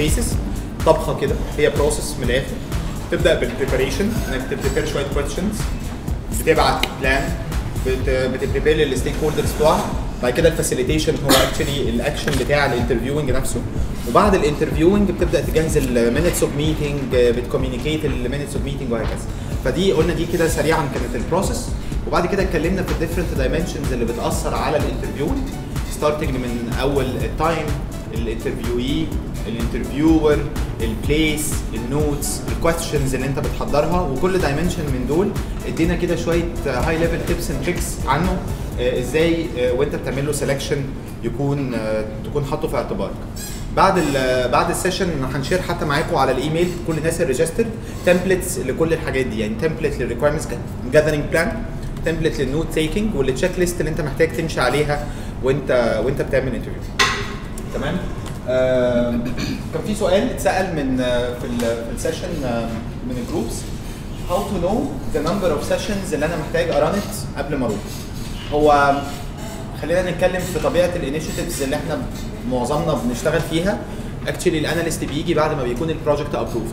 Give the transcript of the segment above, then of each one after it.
كيسز طبخه كده هي بروسيس من الاخر تبدا بالبريباريشن انك تبريبير شويه كويشنز بتبعت بلان بتبريبير للستيك هولدرز بتوعها بعد كده الفاسيليتيشن هو اكشلي الاكشن بتاع الانترفيوينج نفسه وبعد الانترفيوينج بتبدا تجهز المينتس اوف ميتنج بتكوميونيكيت المينتس اوف ميتنج وهكذا فدي قلنا دي كده سريعا كانت البروسيس وبعد كده اتكلمنا في الديفرنت دايمنشنز اللي بتاثر على الانترفيوينج ستارتنج من اول التايم الانترفيوي الانترفيور البليس النوتس الكويستشنز اللي انت بتحضرها وكل دايمنشن من دول ادينا كده شويه هاي ليفل تيبس اند تريكس عنه آه، ازاي آه، وانت بتعمل له سelection يكون آه، تكون حاطه في اعتبارك بعد ال بعد السيشن هنشير حتى معاكم على الايميل كل الناس الريجسترد تمبلتس لكل الحاجات دي يعني تمبلت للريكويرمنتس جاذرنج بلان تمبلت للنوت تيكينج والتشيك ليست اللي انت محتاج تمشي عليها وانت وانت بتعمل انترفيو تمام آم، كان في سؤال اتسال من آه، في ال- في السيشن آه، من الجروبس how to know the number of sessions اللي انا محتاج ارانت قبل ما اروح هو خلينا نتكلم في طبيعه الانيشيتيفز اللي احنا معظمنا بنشتغل فيها اكشلي الاناليست بيجي بعد ما بيكون البروجكت ابروفد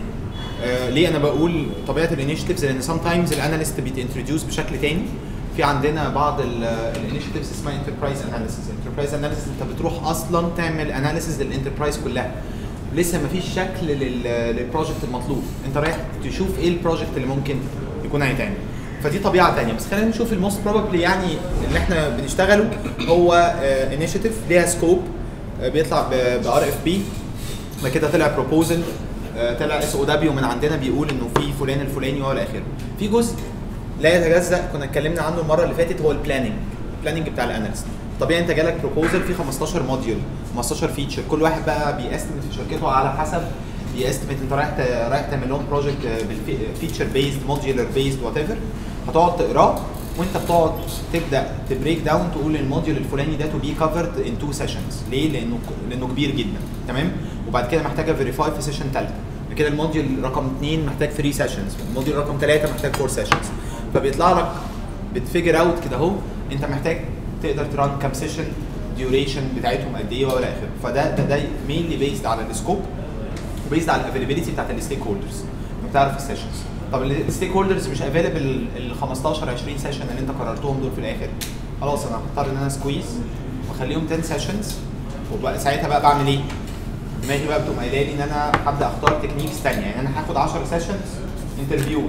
آه، ليه انا بقول طبيعه الانيشيتيفز لان سام تايمز الاناليست بيتانتروديوس بشكل تاني في عندنا بعض الانيشيتيفز اسمها انتربرايز اناليسيس انتربرايز اناليسيس انت بتروح اصلا تعمل اناليسيس للانتربرايز كلها لسه ما فيش شكل لل- للبروجكت المطلوب انت رايح تشوف ايه البروجكت اللي ممكن يكون هيتعمل فدي طبيعه تانية بس خلينا نشوف الموست بروبلي يعني اللي احنا بنشتغله هو انيشيتيف ليها سكوب بيطلع بار اف بي بعد كده طلع بروبوزل طلع اس او دبليو من عندنا بيقول انه في فلان الفلاني والى اخره في جزء لا يتجزا كنا اتكلمنا عنه المره اللي فاتت هو البلاننج البلاننج بتاع الاناليست طبيعي انت جالك بروبوزل فيه 15 موديول 15 فيتشر كل واحد بقى بيستمت في شركته على حسب بيستمت انت رايح ت- رايح تعمل لهم بروجكت بالفيتشر بيزد موديولر بيزد وات ايفر هتقعد تقراه وانت بتقعد تبدا تبريك داون تقول الموديول الفلاني ده تو بي كفرد ان تو سيشنز ليه؟ لانه لانه كبير جدا تمام وبعد كده محتاجه فيريفاي في سيشن ثالثه بعد كده الموديول رقم اثنين محتاج 3 سيشنز الموديول رقم ثلاثه محتاج 4 سيشنز فبيطلع لك بتفيجر اوت كده اهو انت محتاج تقدر تران كام سيشن ديوريشن بتاعتهم قد ايه والى اخره فده ده ده مينلي بيزد على السكوب وبيزد على الافيلابيلتي بتاعت الستيك هولدرز بتعرف السيشنز طب الستيك هولدرز مش افيلبل ال 15 20 سيشن اللي انت قررتهم دول في الاخر خلاص انا هضطر ان انا سكويز واخليهم 10 سيشنز وبقى ساعتها بقى بعمل ايه؟ دماغي بقى بتقوم قايله لي ان انا هبدا اختار تكنيكس ثانيه يعني انا هاخد 10 سيشنز انترفيوينج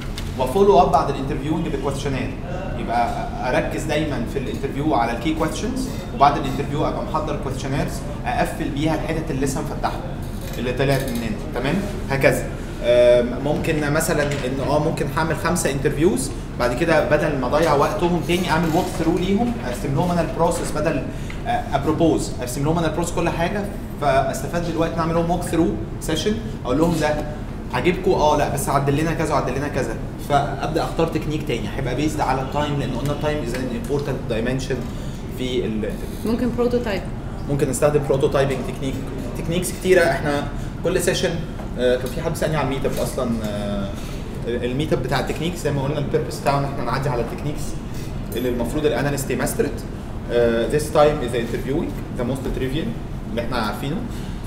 وفولو اب بعد الانترفيوينج بكويشنات يبقى اركز دايما في الانترفيو على الكي كويشنز وبعد الانترفيو ابقى محضر كويشنات اقفل بيها الحتت اللي لسه مفتحها اللي طلعت مننا تمام هكذا آم، ممكن مثلا ان اه ممكن هعمل خمسه انترفيوز بعد كده بدل ما اضيع وقتهم تاني اعمل ووك ثرو ليهم ارسم لهم انا البروسيس بدل ابروبوز ارسم لهم انا البروسيس كل حاجه فاستفاد دلوقتي نعمل لهم ووك ثرو سيشن اقول لهم ده عاجبكم اه لا بس عدل لنا كذا وعدل لنا كذا فابدا اختار تكنيك تاني هيبقى بيزد على التايم لان قلنا التايم از ان امبورتنت دايمنشن في ال ممكن بروتوتايب ممكن نستخدم بروتوتايبنج تكنيك تكنيكس كتيره احنا كل سيشن كان في حد سالني على الميت اب اصلا آه، الميت اب بتاع التكنيكس زي ما قلنا البيربس بتاعنا احنا نعدي على التكنيكس اللي المفروض الاناليست يماسترت ذيس تايم از انترفيوينج ذا موست تريفيال اللي احنا عارفينه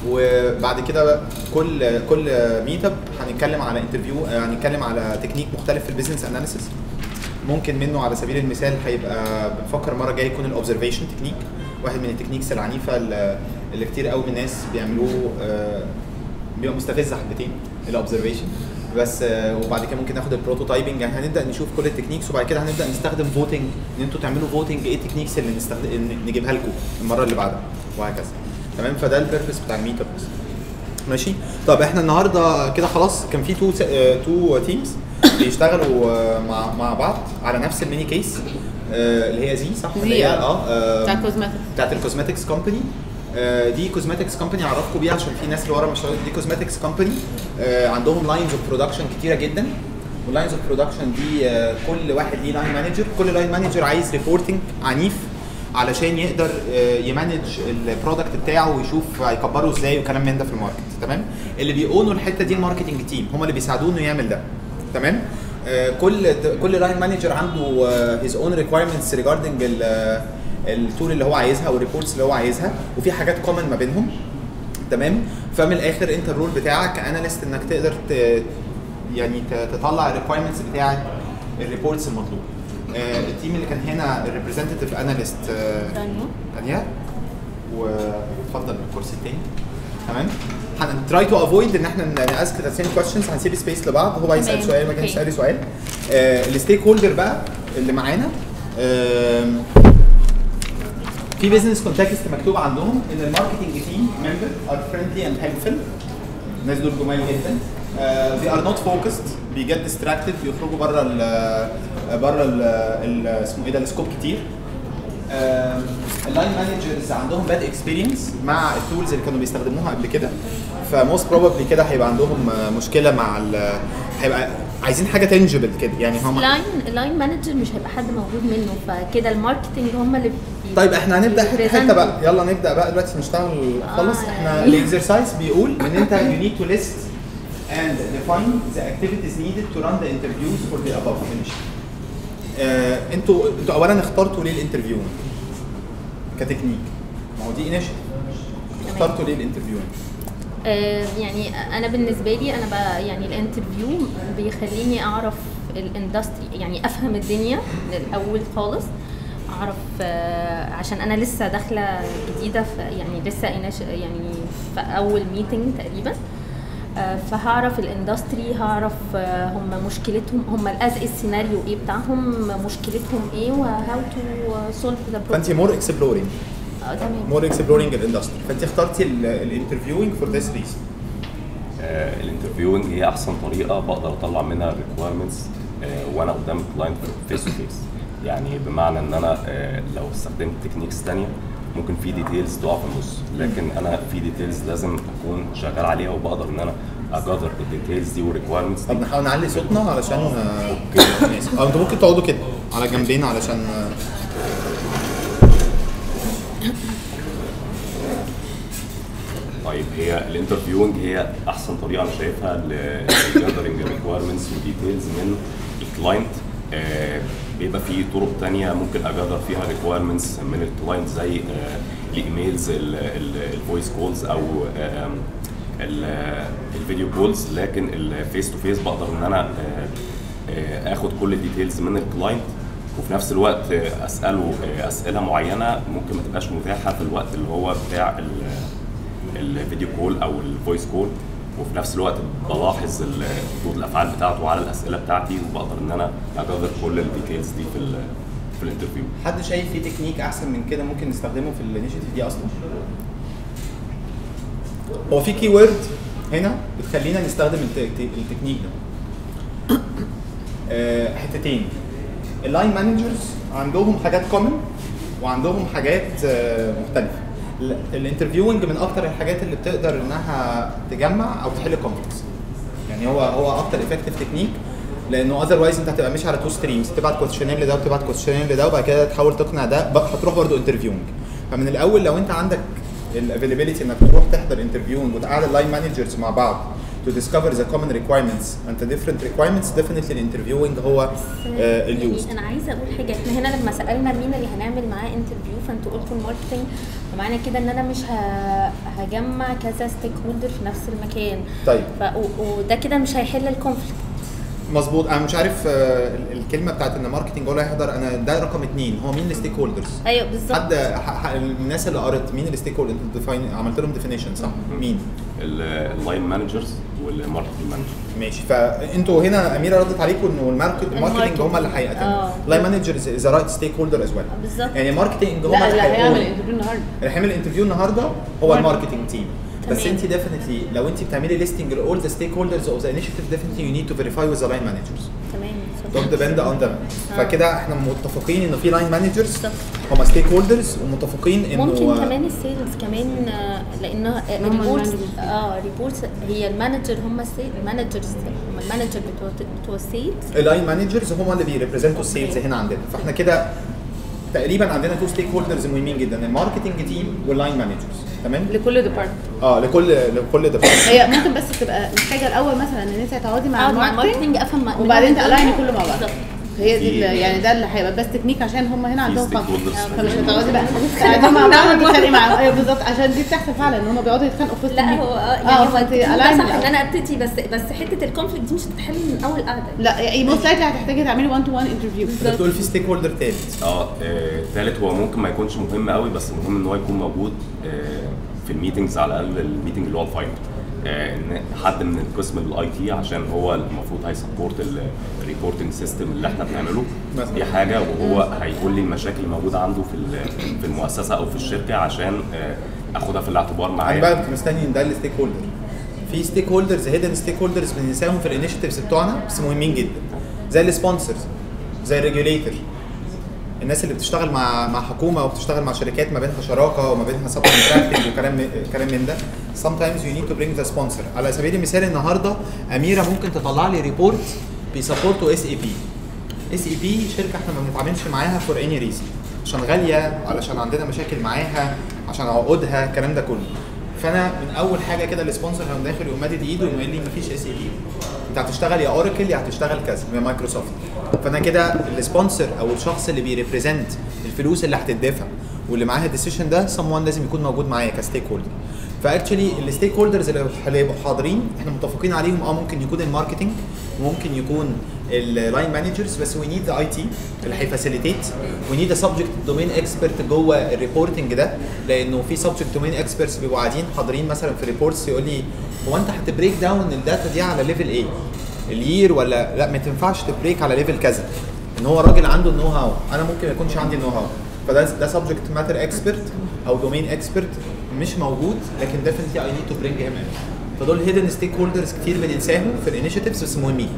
وبعد كده كل كل ميت اب هنتكلم على انترفيو هنتكلم على تكنيك مختلف في البيزنس اناليسيس ممكن منه على سبيل المثال هيبقى بنفكر المره الجايه يكون الاوبزرفيشن تكنيك واحد من التكنيكس العنيفه اللي اللي كتير قوي من الناس بيعملوه آه، بيبقى مستفز حبتين الاوبزرفيشن بس آه، وبعد كده ممكن ناخد البروتوتايبنج يعني هنبدا نشوف كل التكنيكس وبعد كده هنبدا نستخدم فوتنج ان انتوا تعملوا فوتنج ايه التكنيكس اللي نستخدم نجيبها لكم المره اللي بعدها وهكذا تمام فده البيربس بتاع الميت اب ماشي طب احنا النهارده كده خلاص كان في تو تو تيمز بيشتغلوا آه، مع مع بعض على نفس الميني كيس آه، اللي هي زي صح زي، اللي هي آه. اه بتاع آه، كوزماتيك بتاعت الكوزماتكس كومباني دي كوزماتكس كومباني اعرفكم بيها عشان في ناس اللي ورا مش عارف- دي كوزماتكس كومباني عندهم لاينز اوف برودكشن كتيره جدا واللاينز اوف برودكشن دي آه، كل واحد ليه لاين مانجر كل لاين مانجر عايز ريبورتنج عنيف علشان يقدر آه، يمانج البرودكت بتاعه ويشوف هيكبره ازاي وكلام من ده في الماركت تمام اللي بيقونوا الحته دي الماركتنج تيم هم اللي بيساعدوه انه يعمل ده تمام آه، كل كل لاين مانجر عنده هيز اون ريكوايرمنتس ريجاردنج التول اللي هو عايزها او الريبورتس اللي هو عايزها وفي حاجات كومن ما بينهم تمام فمن الاخر انت الرول بتاعك كاناليست انك تقدر ت... يعني ت- تطلع الريكويرمنتس بتاعت الريبورتس المطلوب آه، التيم اللي كان هنا الريبريزنتيف اناليست ثانية دانيال واتفضل الكرسي التاني تمام هنتراي تو افويد ان احنا ناسك ذا سيم كويشنز هنسيب سبيس لبعض هو هيسال تمام، سؤال ما كانش أوكي. يسالي سؤال الستيك هولدر بقى اللي معانا آم، في بزنس كونتكست مكتوب عندهم ان الماركتنج تيم ممبر ار فريندلي اند هيلفل الناس دول جمال جدا they are not focused بيجت distracted بيخرجوا بره ال بره ال ال- اسمه ايه ده السكوب كتير اللاين مانجرز عندهم باد اكسبيرينس مع التولز اللي كانوا بيستخدموها قبل كده فموست بروبلي كده هيبقى عندهم آه، مشكله مع ال هيبقى عايزين حاجه تنجبل كده يعني هم لاين اللاين مانجر مش هيبقى حد موجود منه فكده الماركتنج هم اللي بي- طيب احنا هنبدا حته حته بيبريزنتوا. بقى يلا نبدا بقى دلوقتي نشتغل خلص آه، احنا يعني. الاكسرسايز بيقول ان انت you need to list and define the activities needed to run the interviews for the above initiative. آه انتوا انتوا اولا اخترتوا ليه الانترفيو كتكنيك ما هو دي انيشيتيف اخترتوا ليه الانترفيو آه، يعني انا بالنسبه لي انا بقى يعني الانترفيو بيخليني اعرف الاندستري يعني افهم الدنيا من الاول خالص اعرف آه، عشان انا لسه داخله جديده في يعني لسه إناش يعني في اول ميتنج تقريبا آه، فهعرف الاندستري هعرف آه، هم مشكلتهم هم الاز السيناريو ايه بتاعهم مشكلتهم ايه وهاو تو سولف ذا فانت مور اكسبلورينج تمام مور اكسبلورينج الاندستري فانت اخترتي الانترفيوينج فور ذس ريزن الانترفيوينج هي احسن طريقه بقدر اطلع منها الريكويرمنتس وانا قدام الكلاينت فيس تو فيس يعني بمعنى ان انا آه، لو استخدمت تكنيكس تانية ممكن في ديتيلز تقع في النص لكن انا في ديتيلز لازم اكون شغال عليها وبقدر ان انا اجذر الديتيلز دي والريكويرمنتس دي طب نحاول نعلي صوتنا علشان آه، ماشي اه انتوا ممكن تقعدوا كده على جنبين علشان آه، طيب هي الانترفيوينج هي احسن طريقه انا شايفها لجاذرنج الريكويرمنتس وديتيلز من الكلاينت آه، بيبقى في طرق تانية ممكن اجذر فيها ريكويرمنتس من الكلاينت زي آه، الايميلز الفويس كولز او آه، ال- الفيديو كولز لكن الفيس تو فيس بقدر ان انا آه، آه، اخد كل الديتيلز من الكلاينت وفي نفس الوقت آه، اساله آه، اسئله معينه ممكن ما تبقاش متاحه في الوقت اللي هو بتاع ال- الفيديو كول او الفويس كول وفي نفس الوقت بلاحظ ال- ردود الافعال بتاعته على الاسئله بتاعتي وبقدر ان انا اجذر كل الديتيلز دي في ال- في الانترفيو حد شايف في تكنيك احسن من كده ممكن نستخدمه في الانيشيتيف دي اصلا؟ هو في كي وورد هنا بتخلينا نستخدم الت- الت- التكنيك ده. آه، حتتين اللاين مانجرز عندهم حاجات كومن وعندهم حاجات آه، مختلفه الانترفيوينج من اكتر الحاجات اللي بتقدر انها تجمع او تحل كونفليكتس يعني هو هو اكتر افكتيف تكنيك لانه اذروايز انت هتبقى ماشي على تو ستريمز تبعت كويشنير لده وتبعت كويشنير لده وبعد كده تحاول تقنع ده بقى هتروح برضه انترفيوينج فمن الاول لو انت عندك الافيلابيلتي انك تروح تحضر انترفيوينج وتقعد اللاين مانجرز مع بعض to discover the common requirements and the different requirements definitely الانترفيوينج هو آه اليوز يعني انا عايزه اقول حاجه احنا هنا لما سالنا مين اللي هنعمل معاه انترفيو فانتوا قلتوا الماركتنج فمعنى كده ان انا مش ه... هجمع كذا ستيك هولدر في نفس المكان طيب. ف... و... وده كده مش هيحل الكونفليكت مظبوط انا مش عارف آه ال- الكلمه بتاعت ان ماركتنج ولا يحضر انا ده رقم اثنين هو مين الستيك هولدرز ايوه بالظبط حد ح- ح- الناس اللي قرت مين الستيك هولدر انت define- عملت لهم ديفينيشن صح مين اللاين مانجرز والماركتنج مانجر ماشي فانتوا هنا اميره ردت عليكم انه الماركت الماركتنج هم اللي اه. هيقدموا لاين مانجرز از رايت ستيك هولدر از ويل بالظبط. يعني ماركتنج هم لا اللي هيعمل هيقولوا. انترفيو النهارده اللي هيعمل انترفيو النهارده هو الماركتنج تيم بس تمام. انت ديفينتلي لو انت بتعملي ليستنج لاول ذا ستيك هولدرز اوف ذا انيشيتيف ديفينتلي يو نيد تو فيريفاي وذ ذا لاين مانجرز تمام دونت ديبند اون ذم فكده احنا متفقين ان في لاين مانجرز بالظبط. هم ستيك هولدرز ومتفقين انه ممكن كمان السيلز كمان آه، لان هم ريبورتس المانجرز. اه ريبورتس هي المانجر هم السيل المانجرز هم المانجر بتوع بتوع السيلز اللاين مانجرز هم اللي بيريبريزنتوا السيلز هنا عندنا فاحنا كده تقريبا عندنا تو ستيك هولدرز مهمين جدا الماركتنج تيم واللاين مانجرز تمام لكل ديبارتمنت اه لكل لكل department. هي ممكن بس تبقى محتاجه الاول مثلا ان انت تقعدي مع اقعد مع الماركتنج الماركتنج افهم مع- وبعدين منهم تقلعي الدنيا. كله مع بعض. بالظبط. هي دي في- اللي- يعني ده اللي هيبقى بس تكنيك عشان هم هنا عندهم stakeholders conflict. فمش محتاجين- هتقعدي بقى قاعدين مع بعض تتخانقي معاهم ايوه بالظبط عشان دي بتحصل فعلا ان هم بيقعدوا يتخانقوا في وسط لا الميت. هو آه، يعني اه هو فانت ده align صح الأول. ان انا ابتدي بس بس حته الكونفليكت دي مش هتتحل من اول قعده لا يعني موست لايكلي هتحتاجي تعملي 1 تو 1 انترفيو انت بتقول في ستيك هولدر تالت اه آه، تالت هو ممكن ما يكونش مهم قوي بس مهم ان هو يكون موجود آه، في الميتنجز على الاقل الميتنج اللي هو الفاينل آه، ان حد من القسم الاي تي عشان هو المفروض هيسبورت الريبورتنج سيستم اللي احنا بنعمله مثلا. دي حاجه وهو هيقول لي المشاكل اللي موجوده عنده في ال- في المؤسسه او في الشركه عشان آه، اخدها في الاعتبار انا معايا بقى كنت مستني ان ده الستيك هولدر في ستيك هولدرز هيدن ستيك هولدرز بننساهم في الانيشيتيفز بتوعنا بس مهمين جدا زي السبونسرز زي الريجوليتور الناس اللي بتشتغل مع مع حكومه وبتشتغل مع شركات ما بينها شراكه وما بينها سب كونتراكتنج وكلام من- كلام من ده sometimes you need to bring the sponsor على سبيل المثال النهارده اميره ممكن تطلع لي ريبورت بيسبورتوا اس اي بي اس اي بي شركه احنا ما بنتعاملش معاها فور اني ريزن عشان غاليه علشان عندنا مشاكل معاها عشان عقودها الكلام ده كله فانا من اول حاجه كده السبونسر هيقوم داخل يقوم مادد ايده ويقوم قايل لي مفيش اس اي بي انت هتشتغل يا اوراكل يا هتشتغل كذا يا مايكروسوفت فانا كده السبونسر او الشخص اللي بيريبريزنت الفلوس اللي هتدفع واللي معاها الديسيشن ده someone لازم يكون موجود معايا كستيك هولدر فاكشلي الستيك هولدرز اللي هيبقوا حاضرين احنا متفقين عليهم اه ممكن يكون الماركتنج وممكن يكون اللاين مانجرز بس وي نيد ذا اي تي اللي هيفاسيليتيت وي نيد سبجكت دومين اكسبرت جوه الريبورتنج ده لانه في سبجكت دومين اكسبرتس بيبقوا قاعدين حاضرين مثلا في ريبورتس يقول لي هو انت هتبريك داون الداتا دي على ليفل ايه؟ الير ولا لا ما تنفعش تبريك على ليفل كذا ان هو راجل عنده النو هاو انا ممكن ما يكونش عندي النو هاو فده ده سبجكت ماتر اكسبرت او دومين اكسبرت مش موجود لكن definitely I need to bring him in فدول هيدن ستيك هولدرز كتير بننساهم في الانيشيتيفز بس مهمين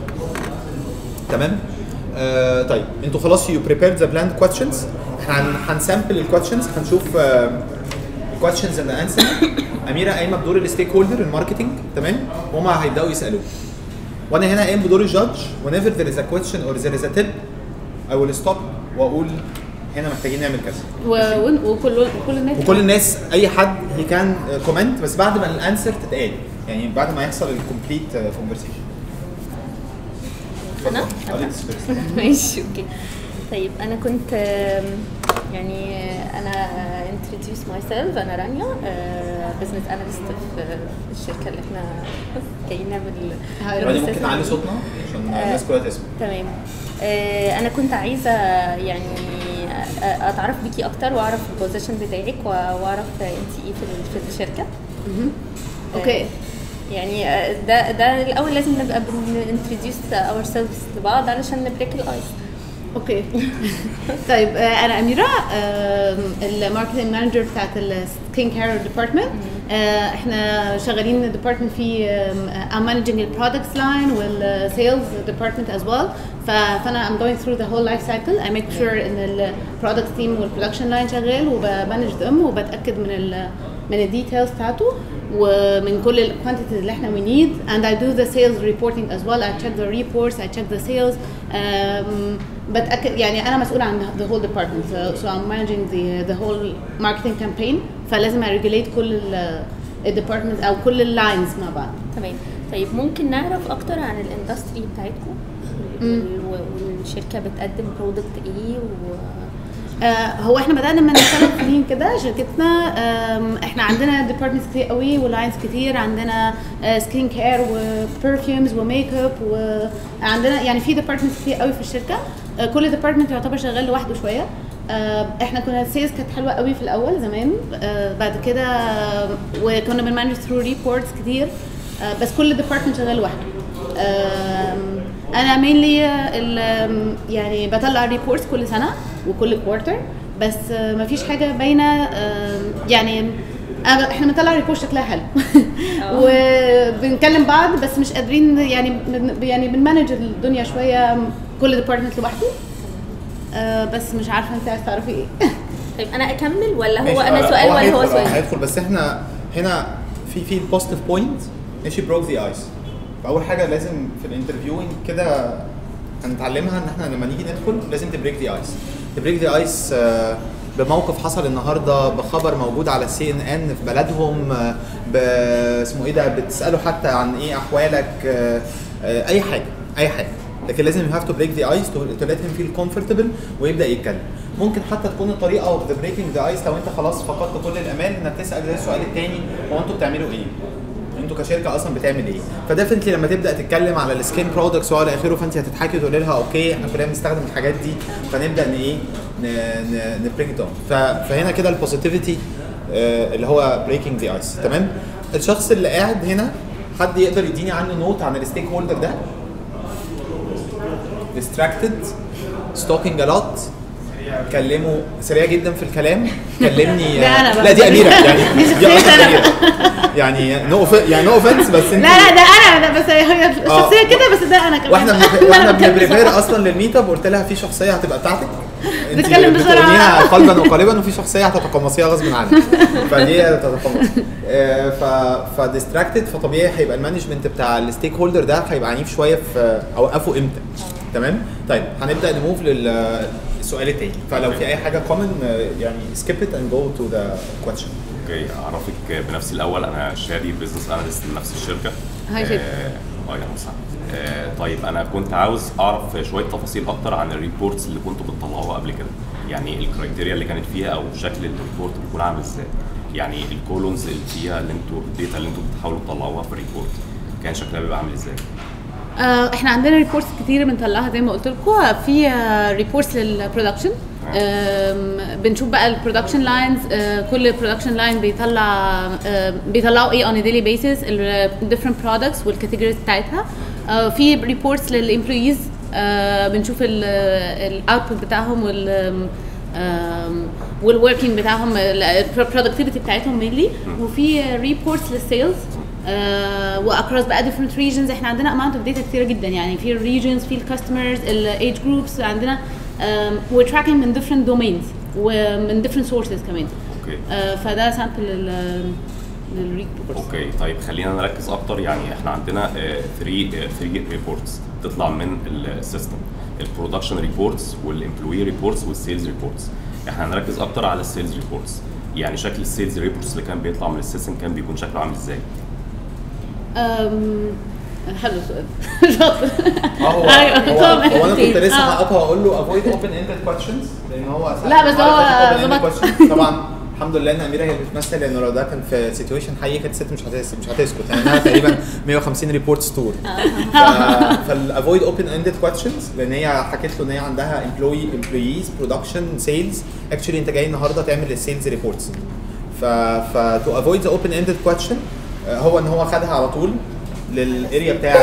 تمام آه طيب انتوا خلاص يو بريبيرد ذا بلاند كويشنز احنا هن- هنسامبل الكويشنز هنشوف الكويشنز اند انسر اميره قايمه بدور الستيك هولدر الماركتنج تمام وهما هيبداوا يسالوه وانا هنا قايم بدور الجادج whenever there is a question or there is a tip I will stop واقول هنا محتاجين نعمل كذا و- ون- وكل وكل الناس وكل الناس اي حد هي كان كومنت بس بعد ما الانسر تتقال يعني بعد ما يحصل الكومبليت كونفرسيشن أنا؟ ماشي اوكي طيب انا كنت آم، يعني انا انتروديوس ماي سيلف انا رانيا بزنس اناليست في الشركه اللي احنا جايين نعمل رانيا ممكن نعلي صوتنا عشان الناس كلها تسمع تمام آه، انا كنت عايزه يعني آه، اتعرف بيكي اكتر واعرف البوزيشن بتاعك واعرف انت ايه في ال- في الشركه اوكي آه، يعني آه، ده ده الاول لازم نبقى بننتروديوس اور سيلفز لبعض علشان نبريك الايس اوكي طيب آه، انا اميره الماركتنج مانجر بتاعت السكين كير ديبارتمنت احنا شغالين ديبارتمنت في ام مانجنج البرودكتس لاين والسيلز ديبارتمنت از ويل فانا ام جوينج ثرو ذا هول لايف سايكل اي ميك شور ان البرودكت تيم والبرودكشن لاين شغال وبمانج ذم وبتاكد من ال من الديتيلز بتاعته ومن كل الكوانتيتيز اللي احنا we need and I do the sales reporting as well I check the reports I check the sales um, بتأكد يعني أنا مسؤولة عن the whole department so, so I'm managing the the whole marketing campaign فلازم I regulate كل ال الديبارتمنت أو كل اللاينز مع بعض تمام طيب ممكن نعرف اكتر عن الاندستري بتاعتكم وال- والشركه بتقدم برودكت ايه و آه، هو احنا بدأنا من ثلاث سنين كده شركتنا آم، احنا عندنا ديبارتمنتس كتير قوي ولاينز كتير عندنا سكين كير وبرفيومز وميك اب وعندنا يعني في ديبارتمنتس كتير قوي في الشركه آه، كل ديبارتمنت يعتبر شغال لوحده شويه آه، احنا كنا السيلز كانت حلوه قوي في الاول زمان آه، بعد كده آه، وكنا بنمانج ثرو ريبورتس كتير آه، بس كل ديبارتمنت شغال لوحده آم، انا مينلي يعني بطلع ريبورتس كل سنه وكل كوارتر بس آه، مفيش حاجه باينه آم، يعني أنا- احنا بنطلع ريبورت شكلها حلو وبنكلم بعض بس مش قادرين يعني بن- يعني بنمانج الدنيا شويه كل ديبارتمنت لوحده آه، بس مش عارفه انت عايز تعرفي ايه طيب انا اكمل ولا هو ماشي، انا لا، سؤال ولا هو هيدخل- سؤال هيدخل بس احنا هنا في في البوزيتيف بوينت ماشي بروك ذا ايس فاول حاجه لازم في الانترفيوينج كده هنتعلمها ان احنا لما نيجي ندخل لازم تبريك ذا ايس تبريك ذا ايس بموقف حصل النهارده بخبر موجود على السي ان ان في بلدهم آه، ب اسمه ايه ده بتساله حتى عن ايه احوالك آه، آه، اي حاجه اي حاجه لكن لازم يو هاف تو بريك ذا ايس تو ليت هيم فيل كومفورتبل ويبدا يتكلم ممكن حتى تكون الطريقه اوف ذا بريكنج ذا ايس لو انت خلاص فقدت كل الامال انك تسال زي السؤال الثاني هو انتوا بتعملوا ايه؟ انتوا كشركه اصلا بتعمل ايه؟ فديفنتلي لما تبدا تتكلم على السكين برودكتس والى اخره فانت هتضحكي وتقولي لها اوكي احنا كلنا بنستخدم الحاجات دي فنبدا ان ايه نبريك داون فهنا كده البوزيتيفيتي اللي هو بريكنج ذا ايس تمام؟ الشخص اللي قاعد هنا حد يقدر يديني عنه نوت عن الستيك هولدر ده؟ distracted stalking a lot كلمه سريع جدا في الكلام كلمني ده أنا بقى. لا دي اميره يعني دي دي شخصية أصلاً أنا أميرة. يعني نو يعني نو اوفنس بس انت لا لا ده انا ده بس هي الشخصيه كده بس ده انا كمان واحنا بن- أنا واحنا بتكلم بنبريبير بصراحة. اصلا للميت اب قلت لها في شخصيه هتبقى بتاعتك انت بتكلم بسرعة. بتقوليها قلبا وقالبا وفي شخصيه هتتقمصيها غصب عنك فدي تتقمص آه، ف فديستراكتد فطبيعي هيبقى المانجمنت بتاع الستيك هولدر ده هيبقى عنيف شويه في اوقفه امتى تمام طيب هنبدا نموف للسؤال التاني فلو في اي حاجه كومن يعني سكيب ات اند جو تو ذا كويشن اوكي اعرفك بنفسي الاول انا شادي بزنس اناليست لنفس الشركه هاي شادي. اه اه يا مساء آه طيب انا كنت عاوز اعرف شويه تفاصيل اكتر عن الريبورتس اللي كنتوا بتطلعوها قبل كده يعني الكرايتيريا اللي كانت فيها او شكل الريبورت بيكون عامل ازاي يعني الكولونز اللي فيها اللي انتوا الداتا اللي انتوا بتحاولوا تطلعوها في الريبورت كان شكلها بيبقى عامل ازاي آه، احنا عندنا ريبورتس كتير بنطلعها زي ما قلت لكم في ريبورتس للبرودكشن بنشوف بقى البرودكشن لاينز كل برودكشن لاين بيطلع آه، بيطلعوا ايه اون ديلي بيسز الديفرنت برودكتس والكاتيجوريز بتاعتها آه، في ريبورتس للامبلويز بنشوف الاوتبوت بتاعهم وال والوركينج بتاعهم البرودكتيفيتي بتاعتهم مينلي وفي ريبورتس للسيلز واكروس بقى different regions احنا عندنا amount of data كتيره جدا يعني في الريجنز في الكاستمرز الايج جروبس عندنا um, we're tracking من different domains ومن different sources كمان اوكي آه، فده سامبل للريبورتس اوكي طيب خلينا نركز اكتر يعني احنا عندنا 3 3 ريبورتس تطلع من السيستم البرودكشن ريبورتس والامبلوي ريبورتس والسيلز ريبورتس احنا هنركز اكتر على السيلز ريبورتس يعني شكل السيلز ريبورتس اللي كان بيطلع من السيستم كان بيكون شكله عامل ازاي حلو السؤال شاطر اه هو أيوة، هو, طبعاً. هو انا كنت لسه آه. هقطع واقول له افويد اوبن اندد كويشنز لان هو سأل لا، بس مرة هو فاتت open ended ظبط. questions. طبعا الحمد لله ان اميره هي اللي بتمثل لان لو ده كان في سيتويشن حقيقي كانت الست مش هتسكت مش هتسكت يعني انها تقريبا 150 ريبورت ستور فالافويد اوبن اندد كويشنز لان هي حكيت له ان هي عندها امبلوي امبلويز برودكشن سيلز اكشولي انت جاي النهارده تعمل السيلز ريبورتس ف ف تو افويد ذا اوبن اندد كويشن هو ان هو خدها على طول للاريا بتاعت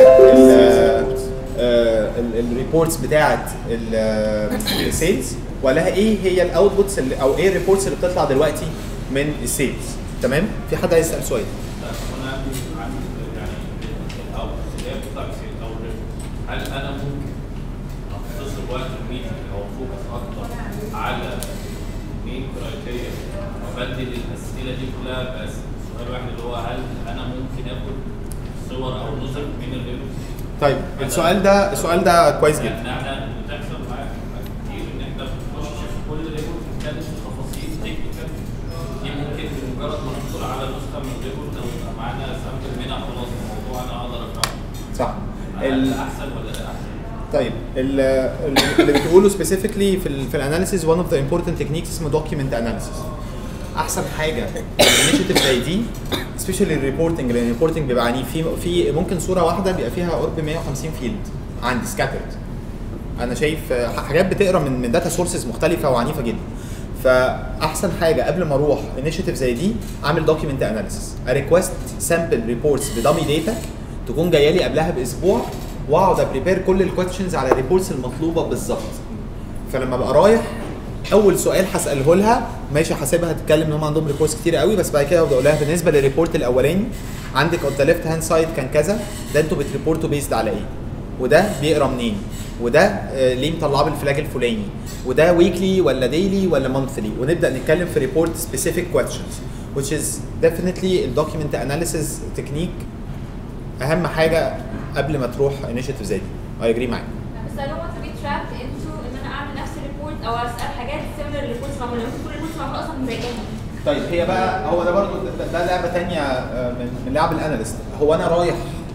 الريبورتس بتاعت السيلز ولا ايه هي الاوتبوتس او ايه الريبورتس اللي بتطلع دلوقتي من السيلز تمام في حد عايز يسال سؤال انا عندي عندي يعني او اللي هي بتطلع كتير او الريفو. هل انا ممكن اختصر وقت الميتنج او فوكس اكتر على مين كرايتيريا وابدل الاسئله دي كلها بس سؤال واحد اللي هو هل انا ممكن اخد صور او نسخ من الريفو؟ طيب السؤال ده السؤال ده كويس جدا يعني احنا بتحصل معانا كتير ان احنا بنخش في كل ريبورت نتكلم في تفاصيل تكنيكال دي ممكن بمجرد ما ندخل على نسخه من الريبورت او يبقى معانا سامبل منها خلاص الموضوع انا اقدر افهمه صح هل ال- ده احسن ولا ده احسن؟ طيب ال- ال- اللي بتقوله سبيسيفيكلي في ال في الاناليسيز one of the important techniques اسمه document analysis احسن حاجه الانيشيتيف زي دي سبيشالي الريبورتنج لان الريبورتنج بيبقى عنيف في في ممكن صوره واحده بيبقى فيها قرب 150 فيلد عندي سكاترد انا شايف آه، حاجات بتقرا من من داتا سورسز مختلفه وعنيفه جدا فاحسن حاجه قبل ما اروح انيشيتيف زي دي اعمل دوكيمنت اناليسيس ريكوست سامبل ريبورتس بدامي داتا تكون جايه لي قبلها باسبوع واقعد ابريبير كل الكويشنز على الريبورتس المطلوبه بالظبط فلما ابقى رايح اول سؤال هساله لها ماشي حاسبها هتتكلم ان هم عندهم ريبورتس كتير قوي بس بعد كده بقول لها بالنسبه للريبورت الاولاني عندك اون ذا ليفت هاند سايد كان كذا ده انتوا بتريبورتوا بيزد على ايه وده بيقرا منين وده آه، ليه مطلعاه بالفلاج الفلاني وده ويكلي ولا ديلي ولا مونثلي ونبدا نتكلم في ريبورت سبيسيفيك questions which is definitely الدوكيمنت اناليسيز تكنيك اهم حاجه قبل ما تروح انيشيتيف زي دي اي اجري معاك بس I don't want to be trapped into ان انا اعمل نفس الريبورت او اسال حاجات similar للريبورتس معموله ممكن تكون الريبورتس معموله اصلا مضايقاني طيب هي بقى هو ده برضو ده, ده لعبه تانية آه، من من لعب الاناليست هو انا رايح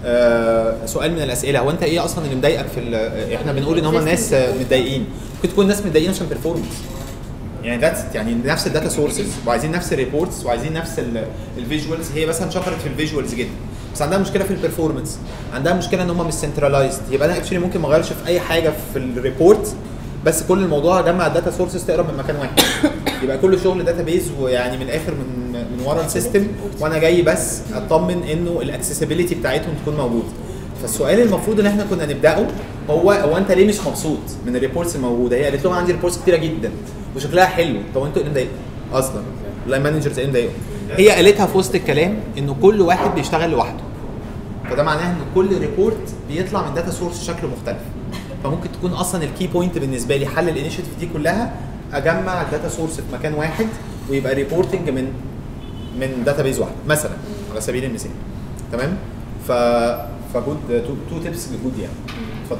آه سؤال من الاسئله هو انت ايه اصلا اللي مضايقك في ال- احنا بنقول ان هم الناس آه، متضايقين ممكن تكون الناس متضايقين عشان بيرفورمانس يعني ذاتس يعني نفس الداتا سورسز وعايزين نفس الريبورتس وعايزين نفس الفيجوالز هي مثلا شكرت في الفيجوالز جدا بس عندها مشكله في البرفورمانس عندها مشكله ان هم مش سنترلايزد يبقى انا اكشلي ممكن ما اغيرش في اي حاجه في الريبورت بس كل الموضوع اجمع الداتا سورسز تقرا من مكان واحد يبقى كل شغل داتا بيز ويعني من الاخر من من ورا السيستم وانا جاي بس اطمن انه الاكسسبيلتي بتاعتهم تكون موجوده فالسؤال المفروض ان احنا كنا نبداه هو هو انت ليه مش مبسوط من الريبورتس الموجوده هي قالت لهم عندي ريبورتس كتيره جدا وشكلها حلو طب انتوا ايه اللي مضايقكم اصلا اللاين مانجرز ايه اللي مضايقهم هي قالتها في وسط الكلام انه كل واحد بيشتغل لوحده فده معناه ان كل ريبورت بيطلع من داتا سورس شكله مختلف فممكن تكون اصلا الكي بوينت بالنسبه لي حل الانيشيتيف دي كلها اجمع الداتا سورس في مكان واحد ويبقى ريبورتنج من من داتا بيز واحد مثلا على سبيل المثال تمام ف فجود تو, تو تيبس جود يعني اتفضل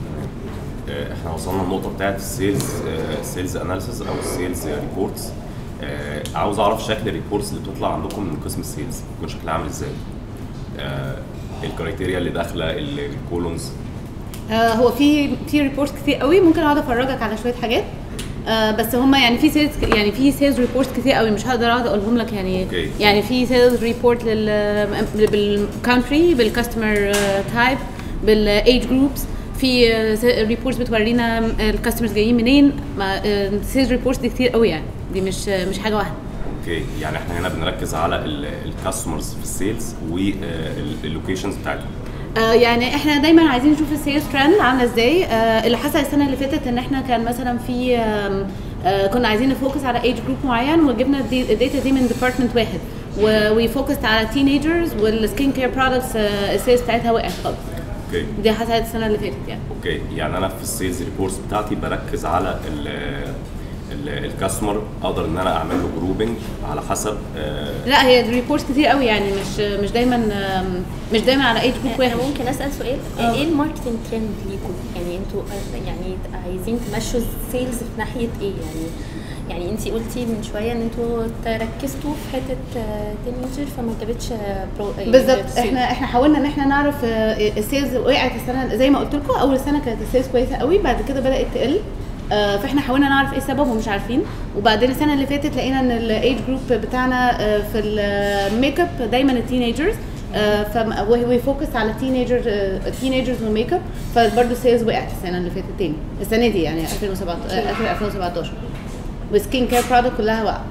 آه، احنا وصلنا للنقطه بتاعت السيلز سيلز اناليسيس او السيلز ريبورتس عاوز اعرف شكل الريبورتس اللي بتطلع عندكم من قسم السيلز بيكون شكلها عامل ازاي آه، الكرايتيريا اللي داخله الكولونز آه، هو في في ريبورتس كتير قوي ممكن اقعد افرجك على شويه حاجات آه بس هم يعني في سيلز يعني في سيلز ريبورتس كتير قوي مش هقدر اقعد اقولهم لك يعني أوكي. يعني في سيلز ريبورت لل بالكونتري بالكاستمر تايب بالايج جروبس في ريبورتس بتورينا الكاستمرز جايين منين سيلز ريبورتس دي كتير قوي يعني دي مش مش حاجه واحده اوكي يعني احنا هنا بنركز على الكاستمرز في السيلز واللوكيشنز بتاعتهم آه يعني احنا دايما عايزين نشوف السيلز ترند عامله ازاي آه اللي حصل السنه اللي فاتت ان احنا كان مثلا في آم، آه كنا عايزين نفوكس على ايج جروب معين وجبنا الدي- الداتا دي من ديبارتمنت واحد وفوكست على تينيجرز والسكين كير برودكتس السيلز بتاعتها وقعت خالص اوكي دي حصلت السنه اللي فاتت يعني اوكي يعني انا في السيلز ريبورتس بتاعتي بركز على ال ال- الكاستمر اقدر ان انا اعمل له جروبنج على حسب آه، لا هي ريبورتس كتير قوي يعني مش مش دايما آم، مش دايما على ايج جروب واحد انا ممكن اسال سؤال آه. ايه الماركتنج ترند ليكم يعني انتوا آه، يعني عايزين تمشوا السيلز في ناحيه ايه يعني يعني انت قلتي من شويه ان انتوا ركزتوا في حته تينيجر فما جابتش آه، برو يعني بالظبط sales. احنا احنا حاولنا ان احنا نعرف آه، السيلز وقعت السنه زي ما قلت لكم اول سنه كانت السيلز كويسه قوي بعد كده بدات تقل آه، فاحنا حاولنا نعرف ايه السبب ومش عارفين وبعدين السنه اللي فاتت لقينا ان الايج جروب بتاعنا آه، في الميك اب دايما التينيجرز وي فوكس على التينيجر التينيجرز والميك اب فبرضه السيلز وقعت السنه اللي فاتت تاني السنه دي يعني 2017 آه، اخر 2017 والسكين كير برودكت كلها واقعه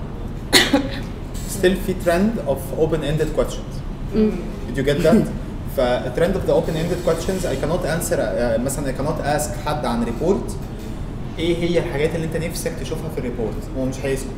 still في trend of open ended questions did you get that ف trend of the open ended questions I cannot answer uh, مثلا I cannot ask حد عن ريبورت ايه هي الحاجات اللي انت نفسك تشوفها في الريبورت هو مش هيسكت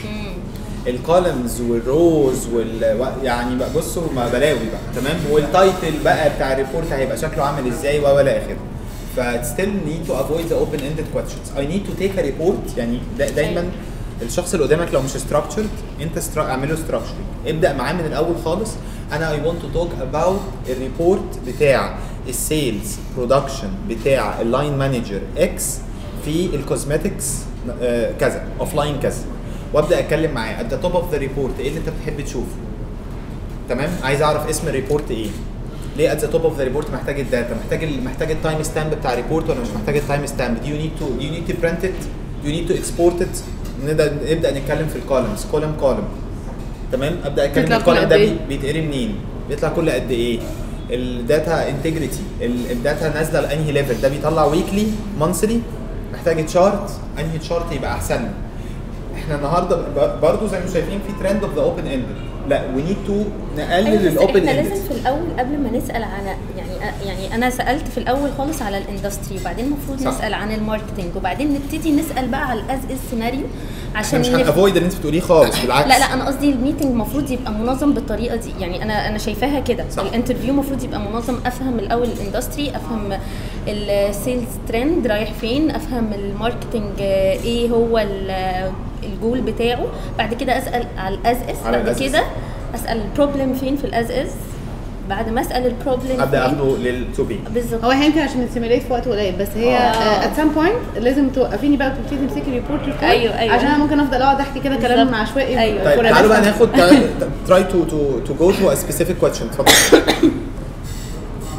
الكولمز والروز وال و- يعني بقى بصوا ما بلاوي بقى تمام والتايتل بقى بتاع الريبورت هيبقى شكله عامل ازاي و الى اخره ف still need to avoid the open ended questions I need to take a report يعني دا دايما الشخص اللي قدامك لو مش structured انت stru- اعمله structuring ابدا معاه من الاول خالص انا I want to talk about الريبورت بتاع السيلز برودكشن بتاع اللاين مانجر اكس في الكوزمتكس كذا اوف لاين كذا وابدا اتكلم معاه at the top of the report ايه اللي انت بتحب تشوفه تمام عايز اعرف اسم الريبورت ايه ليه at the top of the report محتاج الداتا محتاج ال محتاج التايم ستامب بتاع الريبورت ولا مش محتاج التايم ستامب do you need to do you need to print it do you need to export it نبدا نبدا نتكلم في الكولمز كولم كولم تمام ابدا اتكلم بيطلع كل الكولم قد ده إيه؟ بي- بيتقري منين بيطلع كل قد ايه الداتا انتجريتي الداتا نازله لانهي ليفل ده بيطلع ويكلي مانثلي محتاج تشارت انهي تشارت يبقى احسن لي. احنا النهارده ب- برضو زي ما شايفين في ترند اوف ذا اوبن اندد لا وي نيد تو نقلل أيوة، بس الاوبن احنا اندد لازم في الاول قبل ما نسال على يعني يعني انا سالت في الاول خالص على الاندستري وبعدين المفروض صح. نسال عن الماركتنج وبعدين نبتدي نسال بقى على الاز السيناريو عشان احنا مش نف- هنافويد اللي انت بتقوليه خالص بالعكس لا لا انا قصدي الميتنج المفروض يبقى منظم بالطريقه دي يعني انا انا شايفاها كده صح. الانترفيو المفروض يبقى منظم افهم الاول الاندستري افهم السيلز ترند رايح فين افهم الماركتنج آه، ايه هو ال- الجول بتاعه بعد كده اسال على الاز اس على بعد الأز إس. كده اسال البروبلم فين في الاز اس بعد ما اسال البروبلم ابدا فين اخده للتو بي بالظبط هو هي يمكن عشان نسيميليت في وقت قليل بس هي آه. ات سام بوينت لازم توقفيني بقى وتبتدي تمسكي ريبورت ريبورت أيوة، أيوة. عشان انا ممكن افضل اقعد احكي كده كلام بالظبط. عشوائي أيوة. طيب for a تعالوا بقى lesson. ناخد تراي تو تو تو جو تو ا سبيسيفيك كويشن اتفضل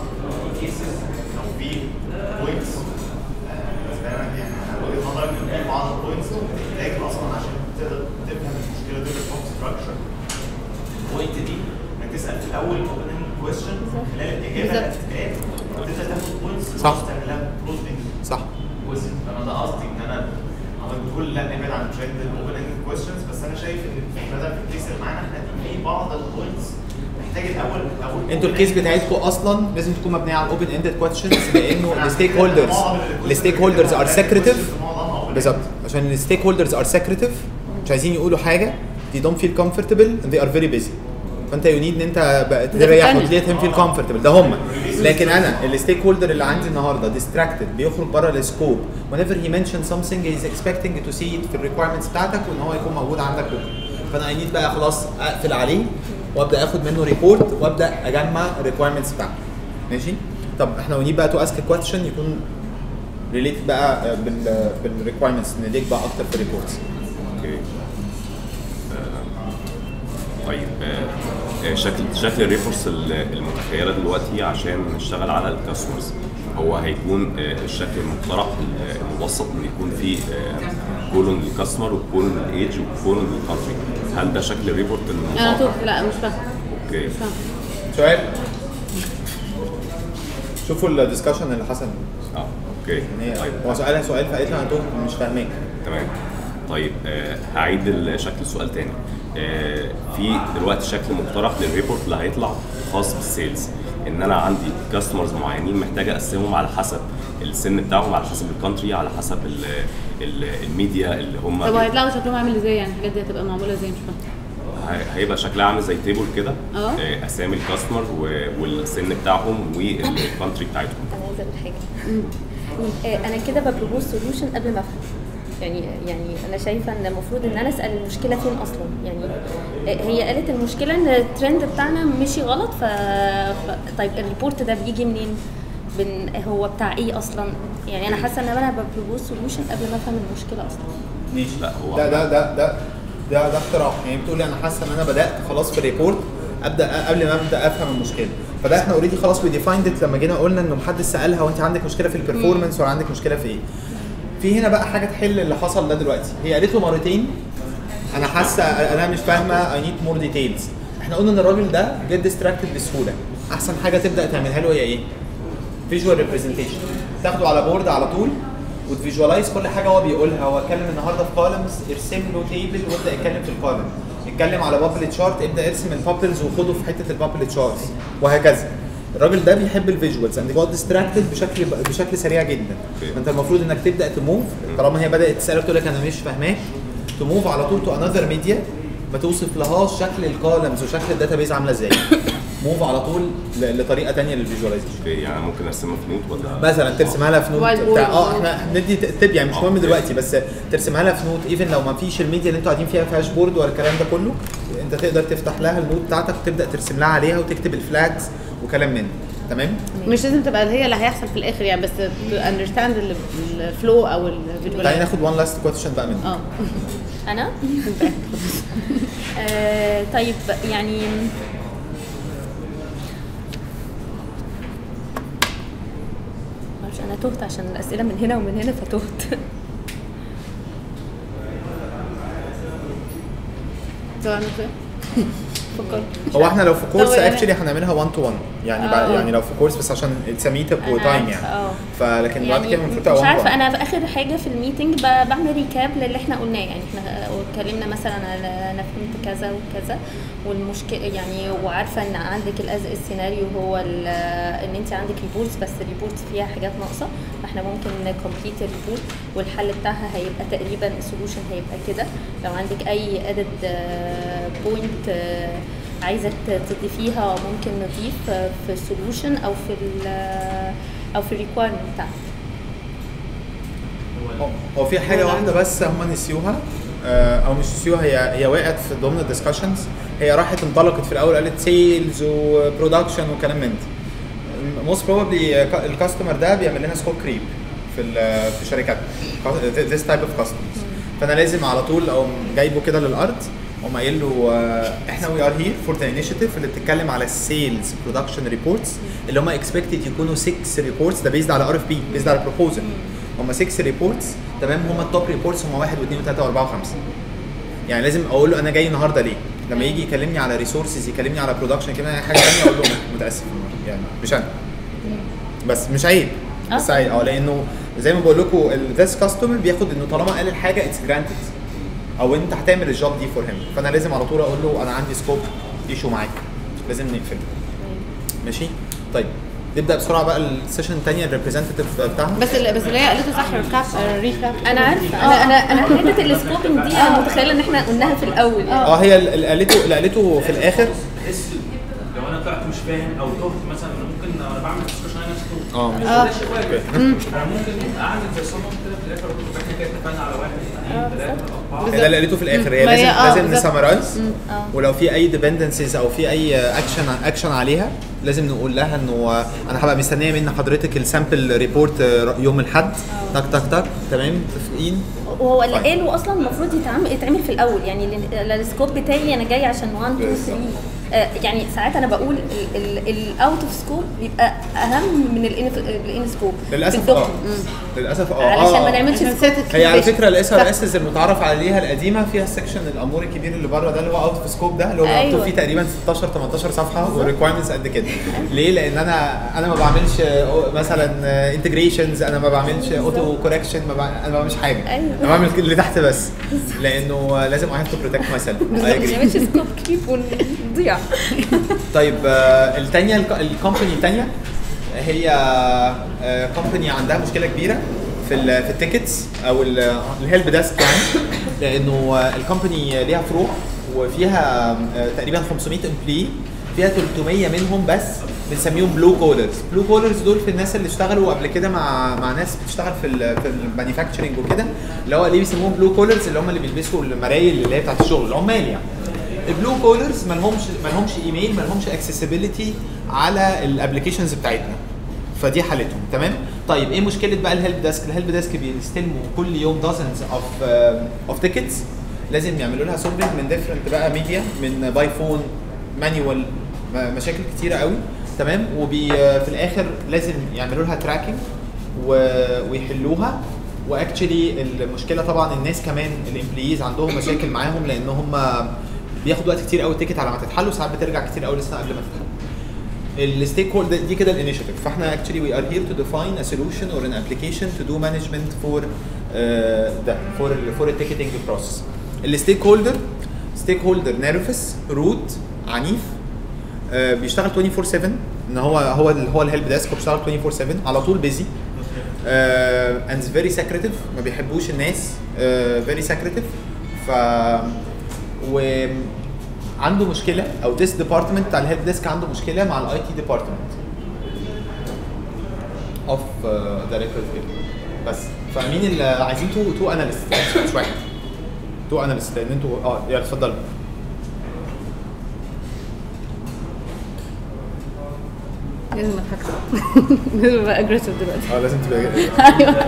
البوينتس محتاج اصلا عشان تقدر تفهم المشكله دي تفهم ستراكشر البوينت دي انك تسال في الاول اوبن اند كويستشن خلال الاجابه بالظبط. هتتقال تبدا تاخد بوينتس صح. تعملها كلوزنج صح كويستشن فانا ده قصدي ان انا حضرتك بتقول لا نبعد عن ترند الاوبن اند كويستشنز بس انا شايف ان بدل في الكيس اللي معانا احنا في بعض البوينتس محتاج الاول الاول انتوا الكيس بتاعتكم اصلا لازم تكون مبنيه على الاوبن اندد كويشنز لانه الستيك هولدرز الستيك هولدرز ار سكريتيف بالظبط عشان الستيك هولدرز ار سكريتيف مش عايزين يقولوا حاجه they don't feel comfortable and they are very busy فانت يونيد ان انت بقى تريح تتكلم. وتلاقي them feel comfortable ده هم لكن انا الستيك هولدر اللي عندي النهارده distracted بيخرج بره السكوب whenever he mentions something he is expecting to see it في الريكويرمنتس بتاعتك وان هو يكون موجود عندك بكره فانا اي نيد بقى خلاص اقفل عليه وابدا اخد منه ريبورت وابدا اجمع الريكويرمنتس بتاعته ماشي طب احنا ونيد بقى تو اسك كويشن يكون ريليتد بقى بال بالريكويرمنتس نديك بقى اكتر في الريبورتس اوكي آه، طيب آه، آه، شكل شكل الريفرس ال- المتخيله دلوقتي عشان نشتغل على الكاستمرز هو هيكون آه، الشكل المقترح ال- المبسط ان يكون فيه كولون للكاستمر وكولون للايج وكولون للكونتري هل ده شكل الريبورت انا المبسط؟ توه لا مش فاهمه اوكي مش فاهمه سؤال شوفوا الدسكشن اللي حصل اه اوكي ان هي طيب هو سالها سؤال فقالت له انا تهت مش فاهماك تمام طيب آه هعيد ال- شكل السؤال تاني آه في دلوقتي شكل مقترح للريبورت اللي هيطلع خاص بالسيلز ان انا عندي كاستمرز معينين محتاج اقسمهم على حسب السن بتاعهم على حسب الكونتري على حسب ال ال الميديا اللي هم طب هيطلعوا شكلهم عامل ازاي يعني الحاجات دي هتبقى معموله ازاي مش فاهمه هي- هيبقى شكلها عامل زي تيبل كده اه. آه، اسامي الكاستمر و- والسن بتاعهم والكونتري بتاعتهم انا عايزه اقول حاجه آه، انا كده ببروبوز سوليوشن قبل ما افهم يعني يعني انا شايفه ان المفروض ان انا اسال المشكله فين اصلا يعني آه، هي قالت المشكله ان الترند بتاعنا مشي غلط ف... ف... طيب الريبورت ده بيجي منين بن... هو بتاع ايه اصلا يعني انا حاسه ان انا ببروبوز سوليوشن قبل ما افهم المشكله اصلا ماشي لا، هو- ده ده ده ده ده ده اقتراح يعني بتقولي انا حاسه ان انا بدات خلاص في الريبورت ابدا قبل ما ابدا افهم المشكله فده احنا اوريدي خلاص وي ديفايند لما جينا قلنا انه محدش سالها وانت عندك مشكله في البرفورمانس ولا عندك مشكله في ايه في هنا بقى حاجه تحل اللي حصل ده دلوقتي هي قالت له مرتين انا حاسه انا مش فاهمه اي نيد مور ديتيلز احنا قلنا ان الراجل ده جيت ديستراكتد بسهوله احسن حاجه تبدا تعملها له هي ايه فيجوال ريبريزنتيشن تاخده على بورد على طول وتفيجوالايز كل حاجه هو بيقولها هو اتكلم النهارده في كولمز ارسم له تيبل وابدا يتكلم في الكولم اتكلم على بابل تشارت ابدا ارسم البابلز وخده في حته البابل تشارت وهكذا الراجل ده بيحب الفيجوالز اند جوت ديستراكتد بشكل بشكل سريع جدا فانت المفروض انك تبدا تموف طالما هي بدات تسالك تقول لك انا مش فاهماك تموف على طول تو انذر ميديا ما توصف لهاش شكل الكولمز وشكل الداتابيز عامله ازاي موف على طول ل- لطريقه ثانيه للفيجواليزيشن اوكي يعني أنا ممكن ارسمها في نوت ولا مثلا ترسمها لها في نوت وايت بتاع بورد. اه احنا ندي تب يعني مش مهم دلوقتي بس ترسمها لها في نوت ايفن لو ما فيش الميديا اللي انتوا قاعدين فيها فيهاش بورد ولا الكلام ده كله انت تقدر تفتح لها النوت بتاعتك وتبدا ترسم لها عليها وتكتب الفلاجز وكلام من ده تمام مش لازم تبقى هي اللي هيحصل في الاخر يعني بس to understand الفلو او تعالي الفيجوال ناخد وان لاست كويشن بقى منه اه انا آه طيب يعني معرفش انا تهت عشان الاسئله من هنا ومن هنا فتهت سواء مثلا فكرت هو احنا لو في كورس طب يعني- اكشلي هنعملها 1 تو 1 يعني بقى آه. يعني لو في كورس بس عشان اتس ميت اب أنا وتايم عارفة، يعني اه. فلكن بعد يعني كده المفروض تبقى مش 1 عارفه تو 1 انا في اخر حاجه في الميتنج ب- بعمل ريكاب للي احنا قلناه يعني احنا اتكلمنا مثلا على انا فهمت كذا وكذا والمشكله يعني وعارفه ان عندك الأز السيناريو هو ال- ان انت عندك ريبورتس بس الريبورتس فيها حاجات ناقصه فاحنا ممكن نكمبليت الريبورت والحل بتاعها هيبقى تقريبا السولوشن هيبقى كده لو عندك اي ادد بوينت عايزه ت- تضيفيها ممكن نضيف آه، في السولوشن او في ال او في الريكويرمنت بتاعتك هو- هو في حاجه واحده بس هم نسيوها آه، او مش نسيوها هي هي وقعت في ضمن الدiscussions هي راحت انطلقت في الاول قالت سيلز وبرودكشن وكلام من ده موست بروبلي الكاستمر ده بيعمل لنا سكوب كريب في ال- في شركات this type of customers فانا لازم على طول اقوم جايبه كده للارض اقوم قايل له آه، احنا وي ار هير فور ذا انيشيتيف اللي بتتكلم على السيلز برودكشن ريبورتس اللي هم اكسبكتد يكونوا 6 ريبورتس ده بيزد على ار اف بي بيزد على بروبوزل هم 6 ريبورتس تمام هم التوب ريبورتس هم 1 و2 و3 و4 و5 يعني لازم اقول له انا جاي النهارده ليه لما يجي يكلمني على ريسورسز يكلمني على برودكشن يكلمني على حاجه ثانيه اقول له متاسف يعني مش انا بس مش عيب بس آه. عيب اه لانه زي ما بقول لكم الذس كاستمر بياخد انه طالما قال الحاجه اتس جرانتد او انت هتعمل الجوب دي فور هيم فانا لازم على طول اقول له انا عندي سكوب ايشو معاك لازم نقفل ماشي طيب نبدا بسرعه بقى السيشن الثانيه الريبريزنتيف بتاعها بس اللي بس اللي هي قالته صح ريكاب ريكاب انا عارفه انا انا انا حته السكوبنج دي انا متخيله ان احنا قلناها في الاول اه هي اللي قالته اللي قالته في الاخر بحس لو انا طلعت مش فاهم او تهت مثلا أنا ممكن انا بعمل ديسكشن انا نفسي تهت. اه مش آه. ده شويه انا ممكن اعمل زي صمم كده في الاخر اقول له احنا كده اتفقنا على واحد اثنين ثلاثه اربعه ده اللي قالته في الاخر هي ما هي- لازم آه، لازم بالظبط. نسمرايز اه ولو في اي ديبندنسز او في اي اكشن اكشن عليها لازم نقول لها انه انا هبقى مستنيه من حضرتك السامبل ريبورت يوم الاحد تك تك تك تمام متفقين وهو اللي طيب. قاله اصلا المفروض يتعمل يتعمل في الاول يعني ال- السكوب بتاعي انا جاي عشان 1 2 3 آه، يعني ساعات انا بقول الاوت اوف سكوب بيبقى اهم من الان سكوب للاسف اه للاسف اه علشان آه. ما نعملش عشان سكوب ست هي على activation. فكره الاس ار صح. اس المتعارف عليها القديمه فيها السكشن الامور الكبير اللي بره ده اللي هو اوت اوف سكوب ده اللي هو مكتوب أيوة. فيه تقريبا 16 18 صفحه والريكوايرمنتس قد كده ليه؟ لان انا انا ما بعملش آه، مثلا انتجريشنز انا ما بعملش اوتو كوركشن ما بعمل انا ما بعملش حاجه أيوة. انا بعمل اللي تحت بس لانه آه، لازم اي هاف تو بروتكت ماي سيلف ما نعملش سكوب كيب ونضيع طيب آه، التانية الك- الكومباني التانية هي كومباني عندها مشكلة كبيرة في ال في التيكتس او ال- الهيلب ديسك يعني لانه آه، الكومباني ليها فروع وفيها آه، تقريبا 500 امبلي فيها 300 منهم بس بنسميهم بلو كولرز بلو كولرز دول في الناس اللي اشتغلوا قبل كده مع مع ناس بتشتغل في ال في المانيفاكتشرنج وكده اللي هو ليه بيسموهم بلو كولرز اللي هم اللي بيلبسوا المرايل اللي هي بتاعت الشغل العمال يعني البلو كولرز ما لهمش ما لهمش ايميل ما لهمش اكسسبيليتي على الابلكيشنز بتاعتنا فدي حالتهم تمام طيب ايه مشكله بقى الهيلب ديسك الهيلب ديسك بيستلموا كل يوم دازنز اوف اوف تيكتس لازم يعملوا لها سولفنج من ديفرنت بقى ميديا من باي فون مانيوال مشاكل كتيره قوي تمام وبي في الاخر لازم يعملوا لها تراكنج ويحلوها واكشلي المشكله طبعا الناس كمان الامبليز عندهم مشاكل معاهم لان هم بياخدوا وقت كتير قوي التيكت على ما تتحل وساعات بترجع كتير قوي لسه قبل ما تتحل الستيك هولدر دي كده الانيشيتيف فاحنا اكشلي وي ار هير تو ديفاين ا سولوشن اور ان ابلكيشن تو دو مانجمنت فور ده فور فور التيكتنج بروسيس الستيك هولدر ستيك هولدر نيرفس روت عنيف آه، بيشتغل 24 7 ان هو هو ال- هو الهيلب ديسك بيشتغل 24 7 على طول بيزي اند فيري سكريتيف ما بيحبوش الناس فيري سكريتيف ف و عنده مشكله او ديس ديبارتمنت بتاع الهيلب ديسك عنده مشكله مع الاي تي ديبارتمنت اوف دايركتور بس فمين اللي عايزين تو تو اناليست مش واحد تو اناليست لان انتوا اه يلا اتفضلوا لازم اضحك لازم ابقى اجريسيف دلوقتي اه لازم تبقى ايوه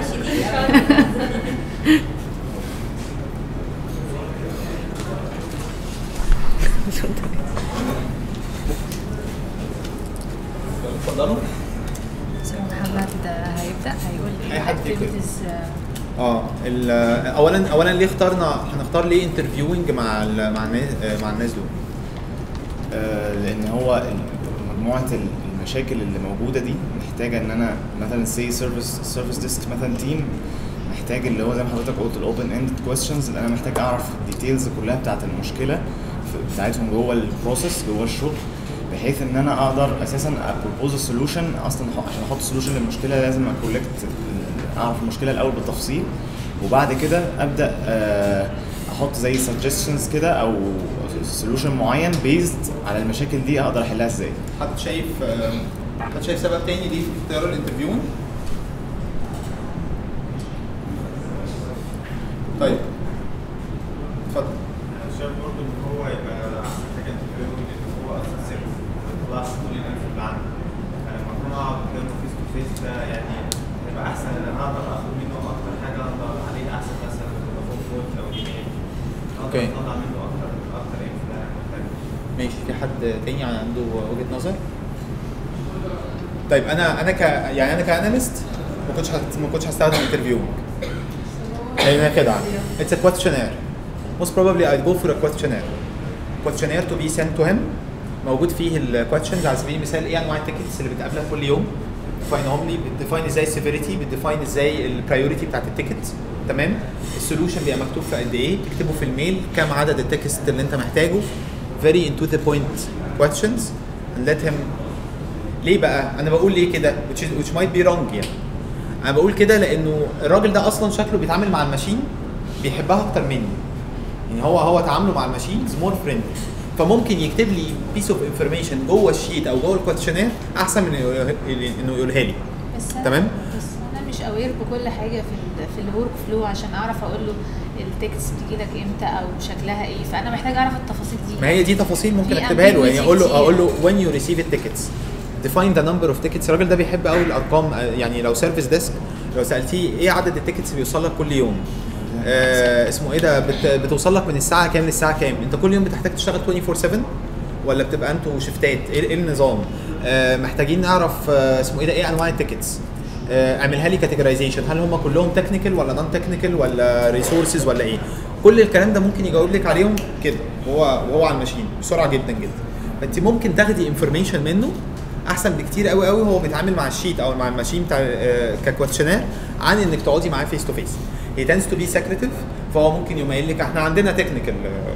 اتفضلوا محمد هيبدا هيقول أي حد فيكم. activities، آه، اه ال- اولا اولا ليه اخترنا هنختار ليه انترفيوينج مع ال- مع الناس آه، مع الناس دول آه، لان هو ال- مجموعه ال- المشاكل اللي موجوده دي محتاجه ان انا مثلا سي سيرفيس سيرفيس ديسك مثلا تيم محتاج اللي هو زي ما حضرتك قلت الاوبن اند كويستشنز اللي انا محتاج اعرف الديتيلز كلها بتاعت المشكله في- بتاعتهم جوه البروسيس جوه الشغل بحيث ان انا اقدر اساسا ابروبوز السولوشن اصلا ح- عشان احط سولوشن للمشكله لازم اكولكت اعرف المشكله الاول بالتفصيل وبعد كده ابدا آه، احط زي suggestions كده او سولوشن معين بيزد على المشاكل دي اقدر احلها ازاي حد شايف آه، حد شايف سبب تاني ليه في اختيار الانترفيوينج طيب اتفضل انا شايف برضه ان هو يبقى احسن حاجه انترفيو ان هو اصلا سيرفيس ما يطلعش كل الانف اللي عنده يعني لما اكون اقعد قدامه فيس تو فيس ده يعني هيبقى احسن ان انا اقدر اخد منه اكتر حاجه اقدر عليه احسن مثلا تليفون كود او ايميل اقدر أوكي. اطلع منه اكتر اكتر انف اللي انا محتاجه ماشي في حد تاني عنده وجهه نظر طيب انا انا ك يعني انا كاناليست ما كنتش هت- ما كنتش هستخدم انترفيو لانها خدعه it's a questionnaire most probably I'd go for a questionnaire questionnaire to be sent to him موجود فيه ال questions على سبيل المثال ايه انواع التيكتس اللي بتقابلك كل يوم بتديفاينهم لي بتديفاين ازاي السيفيريتي بتديفاين ازاي البرايورتي بتاعت التيكت تمام السولوشن بيبقى مكتوب في قد ايه تكتبه في الميل كام عدد التكست اللي انت محتاجه very into the point questions and let him ليه بقى؟ انا بقول ليه كده which, is, which might be wrong يعني انا بقول كده لانه الراجل ده اصلا شكله بيتعامل مع الماشين بيحبها اكتر مني يعني هو هو تعامله مع الماشينز مور فريندلي فممكن يكتب لي بيس اوف انفورميشن جوه الشيت او جوه الكويشنير احسن من إنه يقولها- انه يقولها لي بس أنا- تمام؟ بس انا مش اوير بكل حاجه في ال في الورك فلو عشان اعرف اقول له التكست بتيجي لك امتى او شكلها ايه فانا محتاجه اعرف التفاصيل دي ما هي دي تفاصيل ممكن في اكتبها له يعني ambiguity اقول له كتير. اقول له when you receive the tickets define the number of tickets الراجل ده بيحب قوي الارقام آه، يعني لو سيرفيس ديسك لو سالتيه ايه عدد التيكتس بيوصل لك كل يوم آه اسمه ايه ده بت بتوصل لك من الساعه كام للساعه كام انت كل يوم بتحتاج تشتغل 24 7 ولا بتبقى انتوا شفتات ايه إيه النظام آه محتاجين نعرف آه اسمه ايه ده ايه انواع التيكتس آه، اعملها لي كاتيجرايزيشن هل هم كلهم تكنيكال ولا نون تكنيكال ولا ريسورسز ولا ايه كل الكلام ده ممكن يجاوب لك عليهم كده وهو وهو على الماشين بسرعه جدا جدا فانت ممكن تاخدي انفورميشن منه احسن بكتير قوي قوي هو بيتعامل مع الشيت او مع الماشين بتاع ككويشنير عن انك تقعدي معاه فيس تو فيس هي تنس تو بي سكريتيف فهو ممكن يقوم قايل لك احنا عندنا تكنيكال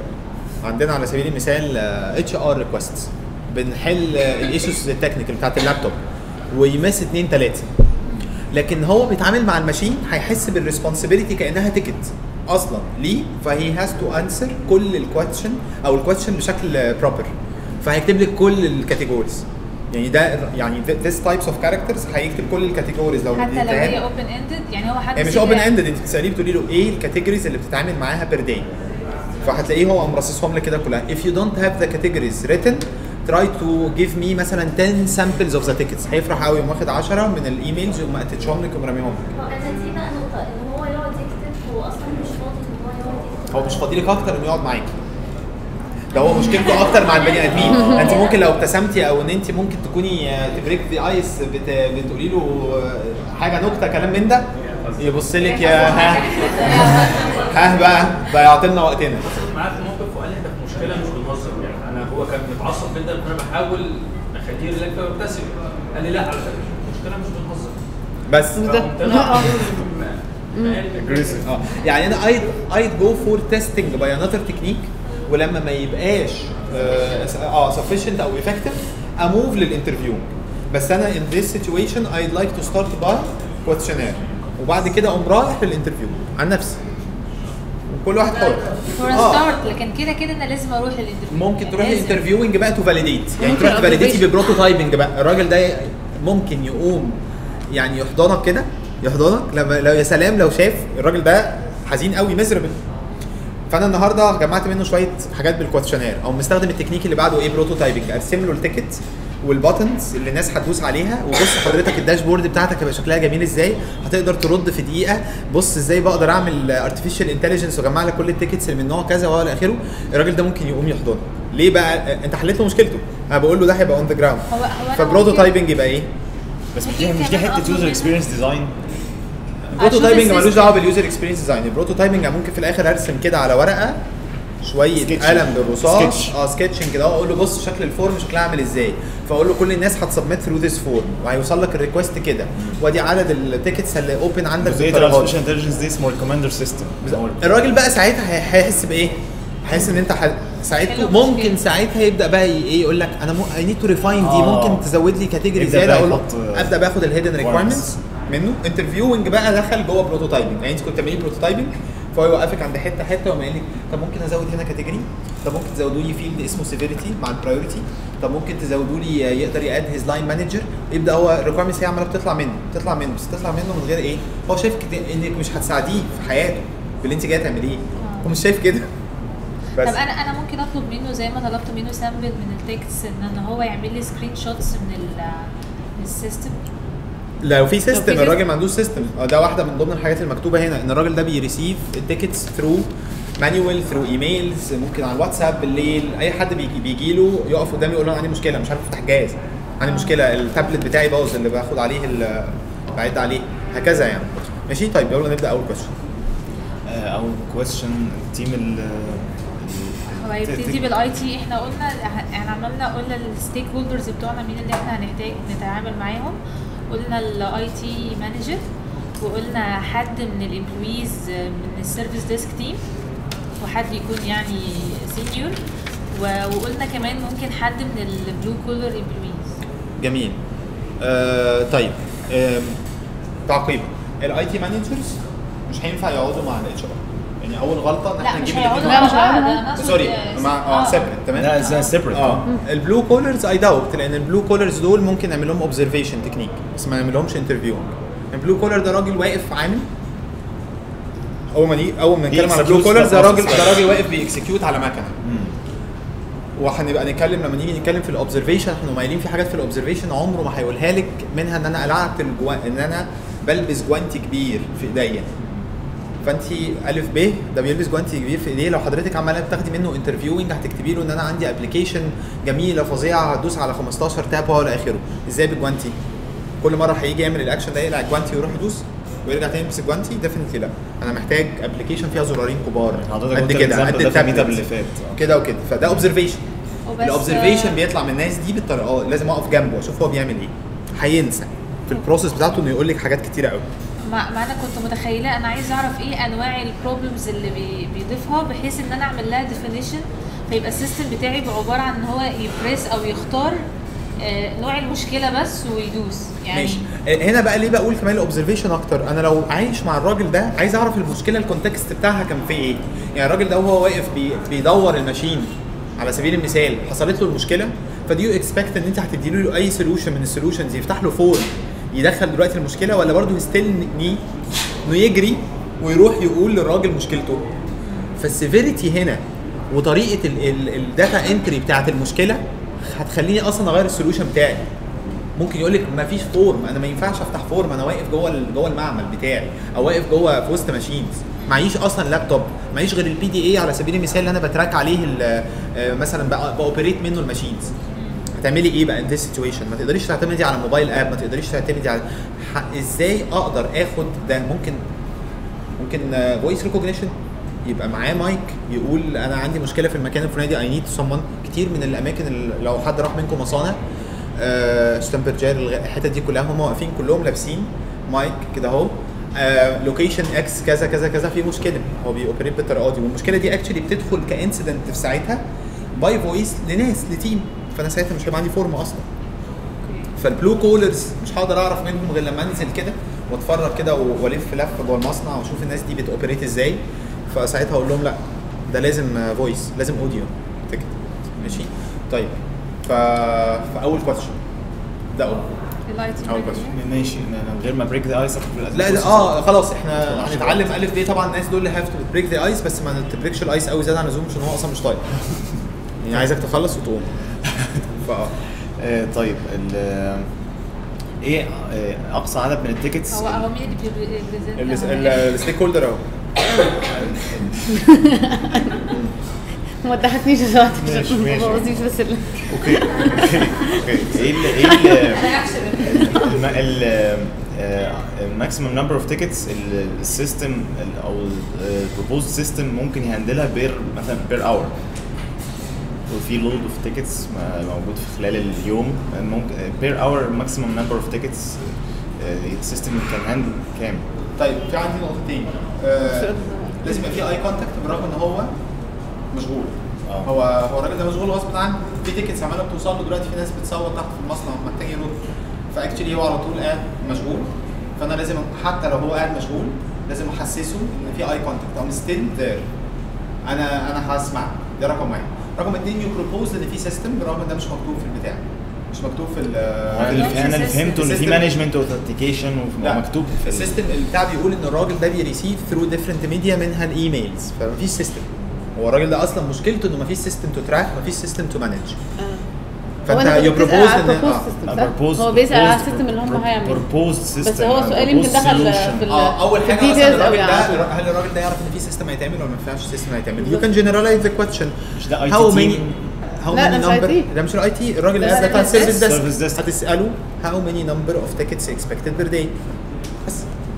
عندنا على سبيل المثال اتش ار ريكوست بنحل الايشوز التكنيكال بتاعت اللابتوب ويمس اتنين تلاته لكن هو بيتعامل مع الماشين هيحس بالريسبونسبيلتي كانها تيكت اصلا ليه فهي هاز تو انسر كل الكويشن او الكويشن بشكل بروبر فهيكتب لك كل الكاتيجوريز يعني ده يعني this types of characters هيكتب كل الكاتيجوريز لو حتى لو اديتها هي له. اوبن اندد يعني هو حد هي مش سيبها- اوبن اندد انت بتساليه بتقولي له ايه الكاتيجوريز اللي بتتعامل معاها بير داي فهتلاقيه هو مرصصهم لك كده كلها if you don't have the categories written try to give me مثلا 10 samples of the tickets هيفرح قوي يقوم واخد 10 من الايميلز ويقوم مقتتشهم لك ويقوم راميهم لك هو انا دي بقى نقطه ان هو يقعد يكتب هو اصلا مش فاضي ان هو يقعد يكتب هو مش فاضي لك اكتر انه يقعد معاكي ده هو مشكلته اكتر مع البني ادمين انت ممكن لو ابتسمتي او ان انت ممكن تكوني تبريك ذا ايس بت... بتقولي له حاجه نكته كلام من ده يبص لك يا ها ها بقى ضيعت لنا وقتنا معاه في موقف وقال لي احنا في مشكله مش بنهزر يعني انا هو كان متعصب جدا فانا بحاول اخليه ريلاكس ويبتسم قال لي لا على فكره المشكله مش بنهزر بس فقمت انا aggressive اه يعني انا I'd, I'd go for testing by another technique ولما ما يبقاش اه اه sufficient او effective اموف للانترفيو بس انا in this situation I'd like to start by questionnaire وبعد كده اقوم رايح للانترفيو عن نفسي وكل واحد حر فور آه. ستارت لكن كده كده انا لازم اروح للانترفيو ممكن تروح لازم. الانترفيوينج بقى تو فاليديت يعني ممكن تروح تفاليديتي observation. ببروتوتايبنج بقى الراجل ده ممكن يقوم يعني يحضنك كده يحضنك لما لو يا سلام لو شاف الراجل ده حزين قوي مزربل فانا النهارده جمعت منه شويه حاجات بالكويشنير او مستخدم التكنيك اللي بعده ايه بروتوتايبنج ارسم له التيكت والباتنز اللي الناس هتدوس عليها وبص حضرتك الداشبورد بتاعتك هيبقى شكلها جميل ازاي هتقدر ترد في دقيقه بص ازاي بقدر اعمل ارتفيشال انتليجنس واجمع لك كل التيكتس اللي من نوع كذا والى اخره الراجل ده ممكن يقوم يحضنك ليه بقى انت حليت له مشكلته انا بقول له ده هيبقى اون ذا جراوند هو هو أنا فبروتوتايبنج يبقى ايه بس مش دي مش دي حته يوزر اكسبيرينس ديزاين البروتوتايبنج أشوف ملوش السيستم. دعوه باليوزر اكسبيرينس ديزاين البروتوتايبنج ممكن في الاخر ارسم كده على ورقه شويه Sketching. قلم بالرصاص Sketch. اه سكتشنج كده اقول له بص شكل الفورم شكلها عامل ازاي فاقول له كل الناس هتسبميت ثرو ذيس فورم وهيوصل لك الريكوست كده وادي عدد التيكتس اللي اوبن عندك جزئيه بالطريقة دي. الارتفيشال انتليجنس دي اسمه الكوماندر سيستم الراجل بقى ساعتها هي- هيحس بايه؟ هيحس ان انت ح- ساعتها حلو ممكن مشكلة. ساعتها يبدا بقى ي- ايه يقول لك انا اي نيد تو ريفاين دي آه. ممكن تزود لي كاتيجوري يبدأ زياده بقى اقول له يحط، آه، ابدا باخد الهيدن ريكويرمنتس requirements. منه انترفيوينج بقى دخل جوه بروتوتايبنج يعني انت كنت بتعملي بروتوتايبنج فهو يوقفك عند حته حته ويقوم قايل لك طب ممكن ازود هنا كاتيجوري طب ممكن تزودوا لي فيلد اسمه سيفيريتي مع البرايورتي طب ممكن تزودوا لي يقدر ياد هيز لاين مانجر يبدا هو الريكويرمنتس هي عماله بتطلع منه بتطلع منه بس بتطلع منه من غير ايه هو شايف كده انك مش هتساعديه في حياته باللي انت جايه تعمليه هو مش شايف كده طب بس انا انا ممكن اطلب منه زي ما طلبت منه سامبل من التكست ان ان هو يعمل لي سكرين شوتس من ال من السيستم لو في سيستم في الراجل ما عندوش سيستم ده واحده من ضمن الحاجات المكتوبه هنا ان الراجل ده بيريسيف التيكتس ثرو مانيوال ثرو ايميلز ممكن على الواتساب بالليل اي حد بيجي بيجي له يقف قدامي يقول له انا عندي مشكله مش عارف افتح جهاز عندي مشكله التابلت بتاعي باظ اللي باخد عليه ال- بعد عليه هكذا يعني ماشي طيب يلا نبدا اول كويشن آه، او كويستشن التيم ال هو هيبتدي بالاي تي احنا قلنا احنا عملنا قلنا الستيك هولدرز بتوعنا مين اللي احنا هنحتاج نتعامل معاهم قلنا الاي تي مانجر وقلنا حد من الامبلويز من السيرفيس ديسك تيم وحد يكون يعني سينيور وقلنا كمان ممكن حد من البلو كولر امبلويز جميل آه طيب آم، تعقيب الاي تي مانجرز مش هينفع يقعدوا مع الاتش ار يعني اول غلطه ان لا احنا مش نجيب هيقعدوا الاثنين لا، مش مع بعض، هيقعدوا. أنا أقصد سوري آه، مع اه سيبريت تمام لا ازاي سيبريت اه البلو كولرز اي داوت لان البلو كولرز دول ممكن نعمل لهم اوبزرفيشن تكنيك بس ما نعمل لهمش انترفيو البلو كولر ده راجل واقف عامل اول ما نيجي اول ما نتكلم على بيexecute بلو كولرز ده stuff راجل office. ده راجل واقف بيكسكيوت على مكنه وهنبقى نتكلم لما نيجي نتكلم في الاوبزرفيشن احنا قايلين في حاجات في الاوبزرفيشن عمره ما هيقولها لك منها ان انا قلعت الجوا... ان انا بلبس جوانتي كبير في ايديا فانت الف ب ده بيلبس جوانتي كبير في ايديه لو حضرتك عماله بتاخدي منه انترفيوينج هتكتبي له ان انا عندي ابلكيشن جميله فظيعه هتدوس على 15 تاب وهو الى اخره ازاي بالجوانتي كل مره هيجي يعمل الاكشن ده يقلع الجوانتي ويروح يدوس ويرجع تاني يمسك جوانتي ديفنتلي لا انا محتاج ابلكيشن فيها زرارين كبار حضرتك قد قلت كده الإكزامبل قد ده في الميت اب التابلت اللي فات آه. كده وكده فده اوبزرفيشن وبس- الاوبزرفيشن بيطلع من الناس دي بالطريقه اه لازم اقف جنبه واشوف هو بيعمل ايه هينسى في البروسيس بتاعته انه يقول لك حاجات كتيره قوي ما, ما انا كنت متخيله انا عايزه اعرف ايه انواع البروبلمز اللي بي بيضيفها بحيث ان انا اعمل لها ديفينيشن فيبقى السيستم بتاعي يبقى عباره عن ان هو يبريس او يختار آه، نوع المشكله بس ويدوس يعني ماشي آه، هنا بقى ليه بقول كمان الاوبزرفيشن اكتر انا لو عايش مع الراجل ده عايز اعرف المشكله الكونتكست بتاعها كان في ايه يعني الراجل ده وهو واقف بي بيدور الماشين على سبيل المثال حصلت له المشكله فدي يو اكسبكت ان انت هتدي له اي سولوشن من السولوشنز يفتح له فورم يدخل دلوقتي المشكله ولا برضه ستيل انه يجري ويروح يقول للراجل مشكلته فالسيفيريتي هنا وطريقه الداتا انتري بتاعت المشكله هتخليني اصلا اغير السولوشن بتاعي ممكن يقول لك ما فيش فورم انا ما ينفعش افتح فورم انا واقف جوه ال- جوه المعمل بتاعي او واقف جوه في وسط ماشينز معيش اصلا لابتوب معيش غير البي دي اي على سبيل المثال اللي انا بتراك عليه ال- آه، مثلا بأ- باوبريت منه الماشينز هتعملي ايه بقى ان ذيس سيتويشن ما تقدريش تعتمدي على موبايل اب ما تقدريش تعتمدي على ح- ازاي اقدر اخد ده ممكن ممكن فويس ريكوجنيشن يبقى معاه مايك يقول انا عندي مشكله في المكان الفلاني اي نيد someone كتير من الاماكن اللي لو حد راح منكم مصانع آه ستامبرجير الغ- الحتت دي كلها هم واقفين كلهم لابسين مايك كده اهو لوكيشن اكس كذا كذا كذا في مشكله هو بيوبريت بالطريقه دي والمشكله دي اكشلي بتدخل كانسيدنت في ساعتها باي فويس لناس لتيم فانا ساعتها مش هيبقى عندي فورم اصلا فالبلو كولرز مش هقدر اعرف منهم غير لما انزل كده واتفرج كده و- والف لف جوه المصنع واشوف الناس دي بتوبريت ازاي فساعتها اقول لهم لا ده لازم فويس لازم اوديو تكت ماشي طيب ف... فاول كويشن ده أول. الاي تي أول question. ماشي من غير ما بريك ذا ايس لا ده اه خلاص احنا هنتعلم الف ب طبعا الناس دول اللي هاف تو بريك ذا ايس بس ما تبريكش الايس قوي زياده عن اللزوم عشان هو اصلا مش طايق يعني عايزك تخلص وتقوم فا آه، طيب ال ايه آه، اقصى عدد من التيكتس هو هو مين اللي بيبريزنت الستيك هولدر اهو ما تضحكنيش دلوقتي ماشي، عشان ما ماشي. تبوظيش بس ال- اوكي اوكي ايه ال ايه ال الم- ال الماكسيمم نمبر اوف تيكتس السيستم او البروبوز سيستم ممكن يهندلها بير مثلا بير اور وفي لود اوف تيكتس موجود في خلال اليوم ممكن بير اور ماكسيمم نمبر اوف تيكتس السيستم كان هاندل كام؟ طيب في عندي نقطتين آه لازم يبقى في اي كونتاكت بالرغم ان هو مشغول آه. هو هو الراجل ده مشغول غصب عنه في تيكتس عماله بتوصل له دلوقتي في ناس بتصوت تحت في المصنع محتاج يرد فاكشلي هو على طول قاعد مشغول فانا لازم حتى لو هو قاعد مشغول لازم احسسه ان في اي كونتاكت ام ستيل ذير انا انا هسمع ده رقم واحد رقم اثنين يو بروبوز ان في سيستم بالرغم ان ده مش مكتوب في البتاع مش مكتوب في ال انا اللي انا اللي فهمته ان في السيستم- مانجمنت اوثنتيكيشن لا. ومكتوب في ال- السيستم بتاع بيقول ان الراجل ده بيريسيف ثرو ديفرنت ميديا منها الايميلز فمفيش سيستم هو الراجل ده اصلا مشكلته انه مفيش سيستم تو تراك مفيش سيستم تو مانج هو فانت انت يو بتسأل بروبوز على ان proposed اه system، صح؟ proposed- هو بيسأل على proposed- السيستم اللي هم هيعملوه proposed system بس هو السؤال يمكن proposed دخل solution. في ال- اه اول في حاجه اصلا details الراجل قوي على ده طول. هل الراجل ده يعرف ان في سيستم هيتعمل ولا ما ينفعش سيستم هيتعمل يو كان جنرالايز ذا كويشن مش ده IT هاو team؟ ماني هاو لا، ماني ده مش نمبر IT. ده مش الاي تي الراجل ده ده بتاع service السيرفيس desk. Service ديسك desk. هتساله هاو ماني نمبر اوف تيكتس اكسبكتد بير داي بس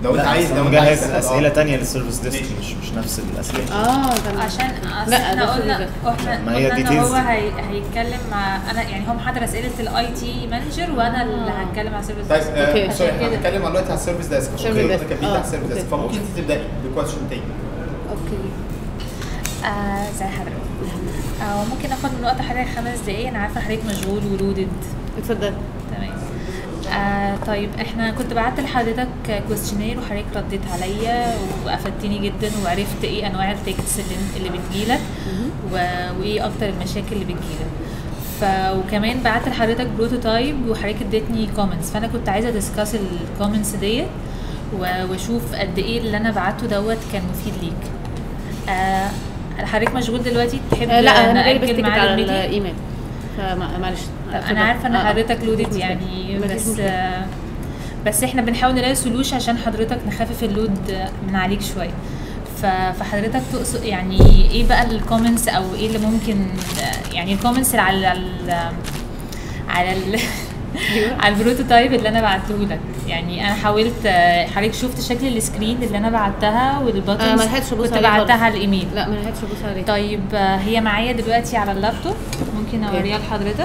لو انت لا، عايز أصل لو أنا انت عايز مجهز تاخد- اسئله آه. تانية للسيرفيس ديسك مش مش نفس الاسئله اه تمام عشان أصل لا، احنا ده قلنا في احنا ما هي قلنا ان details هو دي. هي هيتكلم مع انا يعني هو محضر اسئله الاي تي مانجر وانا اللي هتكلم على سيرفيس طيب أوكي. آه سوري عشان احنا كده. هنتكلم دلوقتي على السيرفيس ديسك Service اوكي desk. كبدايه آه، على السيرفيس ديسك أوكي. فممكن انت تبداي بكويشن تاني اوكي آه زي حضرتك آه ممكن اخد من وقت حضرتك خمس دقايق انا عارفه حضرتك مشغول ولودد اتفضل تمام آه طيب احنا كنت بعت لحضرتك كويستشنير وحضرتك رديت عليا وافدتني جدا وعرفت ايه انواع التيكتس اللي, اللي بتجيلك و... وايه اكتر المشاكل اللي بتجيلك ف وكمان بعت لحضرتك بروتوتايب وحضرتك اديتني كومنتس فانا كنت عايزه ديسكاس الكومنتس ديت و- واشوف قد ايه اللي انا بعته دوت كان مفيد ليك آه حضرتك مشغول دلوقتي تحب آه لا انا جاي نأجل بس تيكت ميعاد على الميتنج؟ الايميل فمعلش طب انا عارفه ان حضرتك لودت يعني بس آه، بس احنا بنحاول نلاقي سولوشن عشان حضرتك نخفف اللود آه، من عليك شويه ف- فحضرتك تقصد يعني ايه بقى الكومنتس او ايه اللي ممكن آه، يعني الكومنتس اللي على ال على ال على البروتوتايب اللي انا بعته لك يعني انا حاولت آه، حضرتك شفت شكل السكرين اللي انا بعتها آه، والباتنز ما لحقتش أبص كنت عليه خالص. بعتها على الايميل لا ما لحقتش ابص عليه طيب آه، هي معايا دلوقتي على اللابتوب ممكن اوريها لحضرتك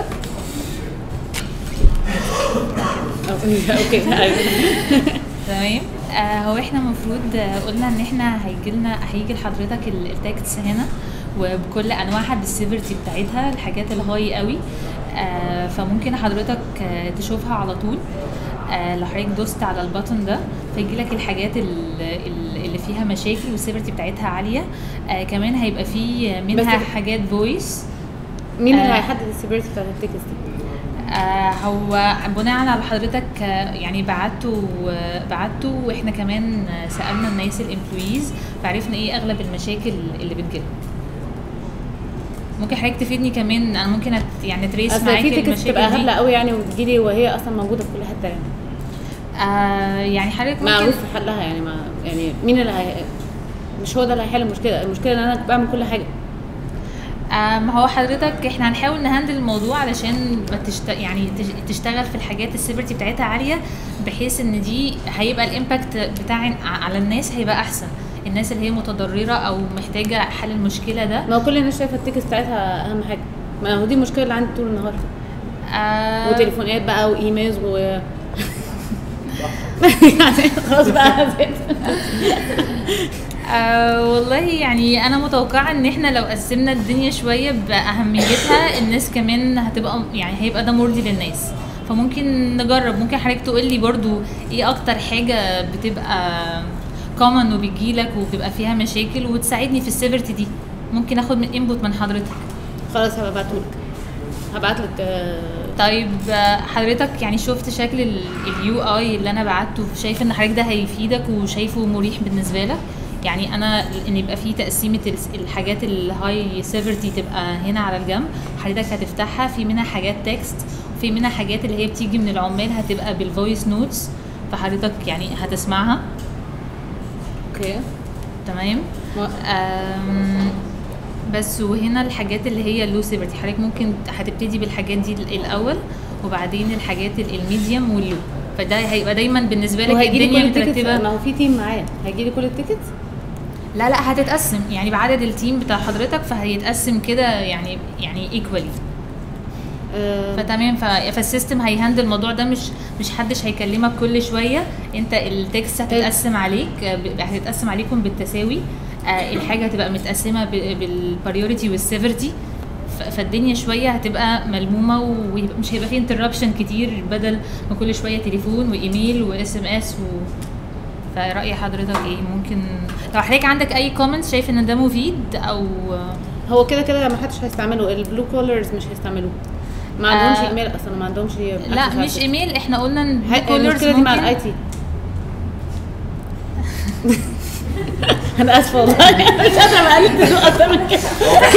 اوكي ايوه تمام آه هو احنا المفروض آه، قلنا ان احنا هيجي لنا هيجي لحضرتك التاكتس هنا وبكل انواعها بالسيفرتي بتاعتها الحاجات الهاي قوي آه فممكن حضرتك آه تشوفها على طول آه لو حضرتك دوست على البutton ده فيجي لك الحاجات ال- ال- اللي فيها مشاكل والسيفرتي بتاعتها عاليه آه كمان هيبقى في منها بس- حاجات فويس مين اللي آه. هيحدد السيفيرتي بتاعت التيكت دي؟ آه هو بناء على حضرتك آه، يعني بعته بعته واحنا كمان آه، سالنا الناس الامبلويز فعرفنا ايه اغلب المشاكل اللي بتجيلهم ممكن حضرتك تفيدني كمان انا ممكن أت يعني تريس اصل معاك في تيكت المشاكل تبقى دي هبله قوي يعني وتجيلي وهي اصلا موجوده في كل حته يعني آه يعني حضرتك ممكن معروف في حلها يعني ما يعني مين اللي هي مش هو ده اللي هيحل المشكله المشكله ان انا بعمل كل حاجه آه ما هو حضرتك احنا هنحاول نهندل الموضوع علشان ما تشت... يعني تش- تشتغل في الحاجات السيفرتي بتاعتها عاليه بحيث ان دي هيبقى الامباكت بتاع على الناس هيبقى احسن الناس اللي هي متضرره او محتاجه حل المشكله ده ما هو كل الناس شايفه التيكت بتاعتها اهم حاجه ما هو دي المشكله اللي عندي طول النهار آه وتليفونات بقى وايميلز و يعني خلاص بقى زهقت آه والله يعني انا متوقعه ان احنا لو قسمنا الدنيا شويه باهميتها الناس كمان هتبقى يعني هيبقى ده مرضي للناس فممكن نجرب ممكن حضرتك تقول لي برضو ايه اكتر حاجه بتبقى كومن وبتجيلك وبتبقى فيها مشاكل وتساعدني في السيفرتي دي ممكن اخد من انبوت من حضرتك خلاص هبقى ابعتهولك هبعتلك آه، طيب آه، حضرتك يعني شفت شكل اليو اي اللي انا بعته شايف ان حضرتك ده هيفيدك وشايفه مريح بالنسبه لك يعني انا ان يبقى فيه تقسيمه الس- الحاجات الهاي سيفرتي تبقى هنا على الجنب حضرتك هتفتحها في منها حاجات تكست وفي منها حاجات اللي هي بتيجي من العمال هتبقى بالفويس نوتس فحضرتك يعني هتسمعها اوكي تمام أم، بس وهنا الحاجات اللي هي اللو سيفرتي حضرتك ممكن هتبتدي بالحاجات دي الاول وبعدين الحاجات ال- الميديوم واللو فده هيبقى دايما بالنسبه لك وهيجي لي الدنيا كل التيكت مترتبه ما هو في تيم معايا هيجي لي كل التيكت لا لا هتتقسم يعني بعدد التيم بتاع حضرتك فهيتقسم كده يعني يعني ايكوالي آه، فتمام ف- فالسيستم هيهندل الموضوع ده مش مش حدش هيكلمك كل شويه انت التكست هتتقسم عليك آه، ب- هتتقسم عليكم بالتساوي آه، الحاجه هتبقى متقسمه بالبريوريتي والسيفرتي فالدنيا شويه هتبقى ملمومه ومش هيبقى فيه انتربشن كتير بدل ما كل شويه تليفون وايميل واس ام اس و فرأي حضرتك ايه ممكن لو حضرتك عندك اي كومنتس شايف ان ده مفيد او هو كده كده ما حدش هيستعمله البلو كولرز مش هيستعملوه ما عندهمش آه، ايميل اصلا ما عندهمش لا مش ايميل احنا قلنا ان هاي- Blue Collars المشكله دي مع ممكن- الاي تي انا اسفه والله مش قادره بقى الف اكتر من كده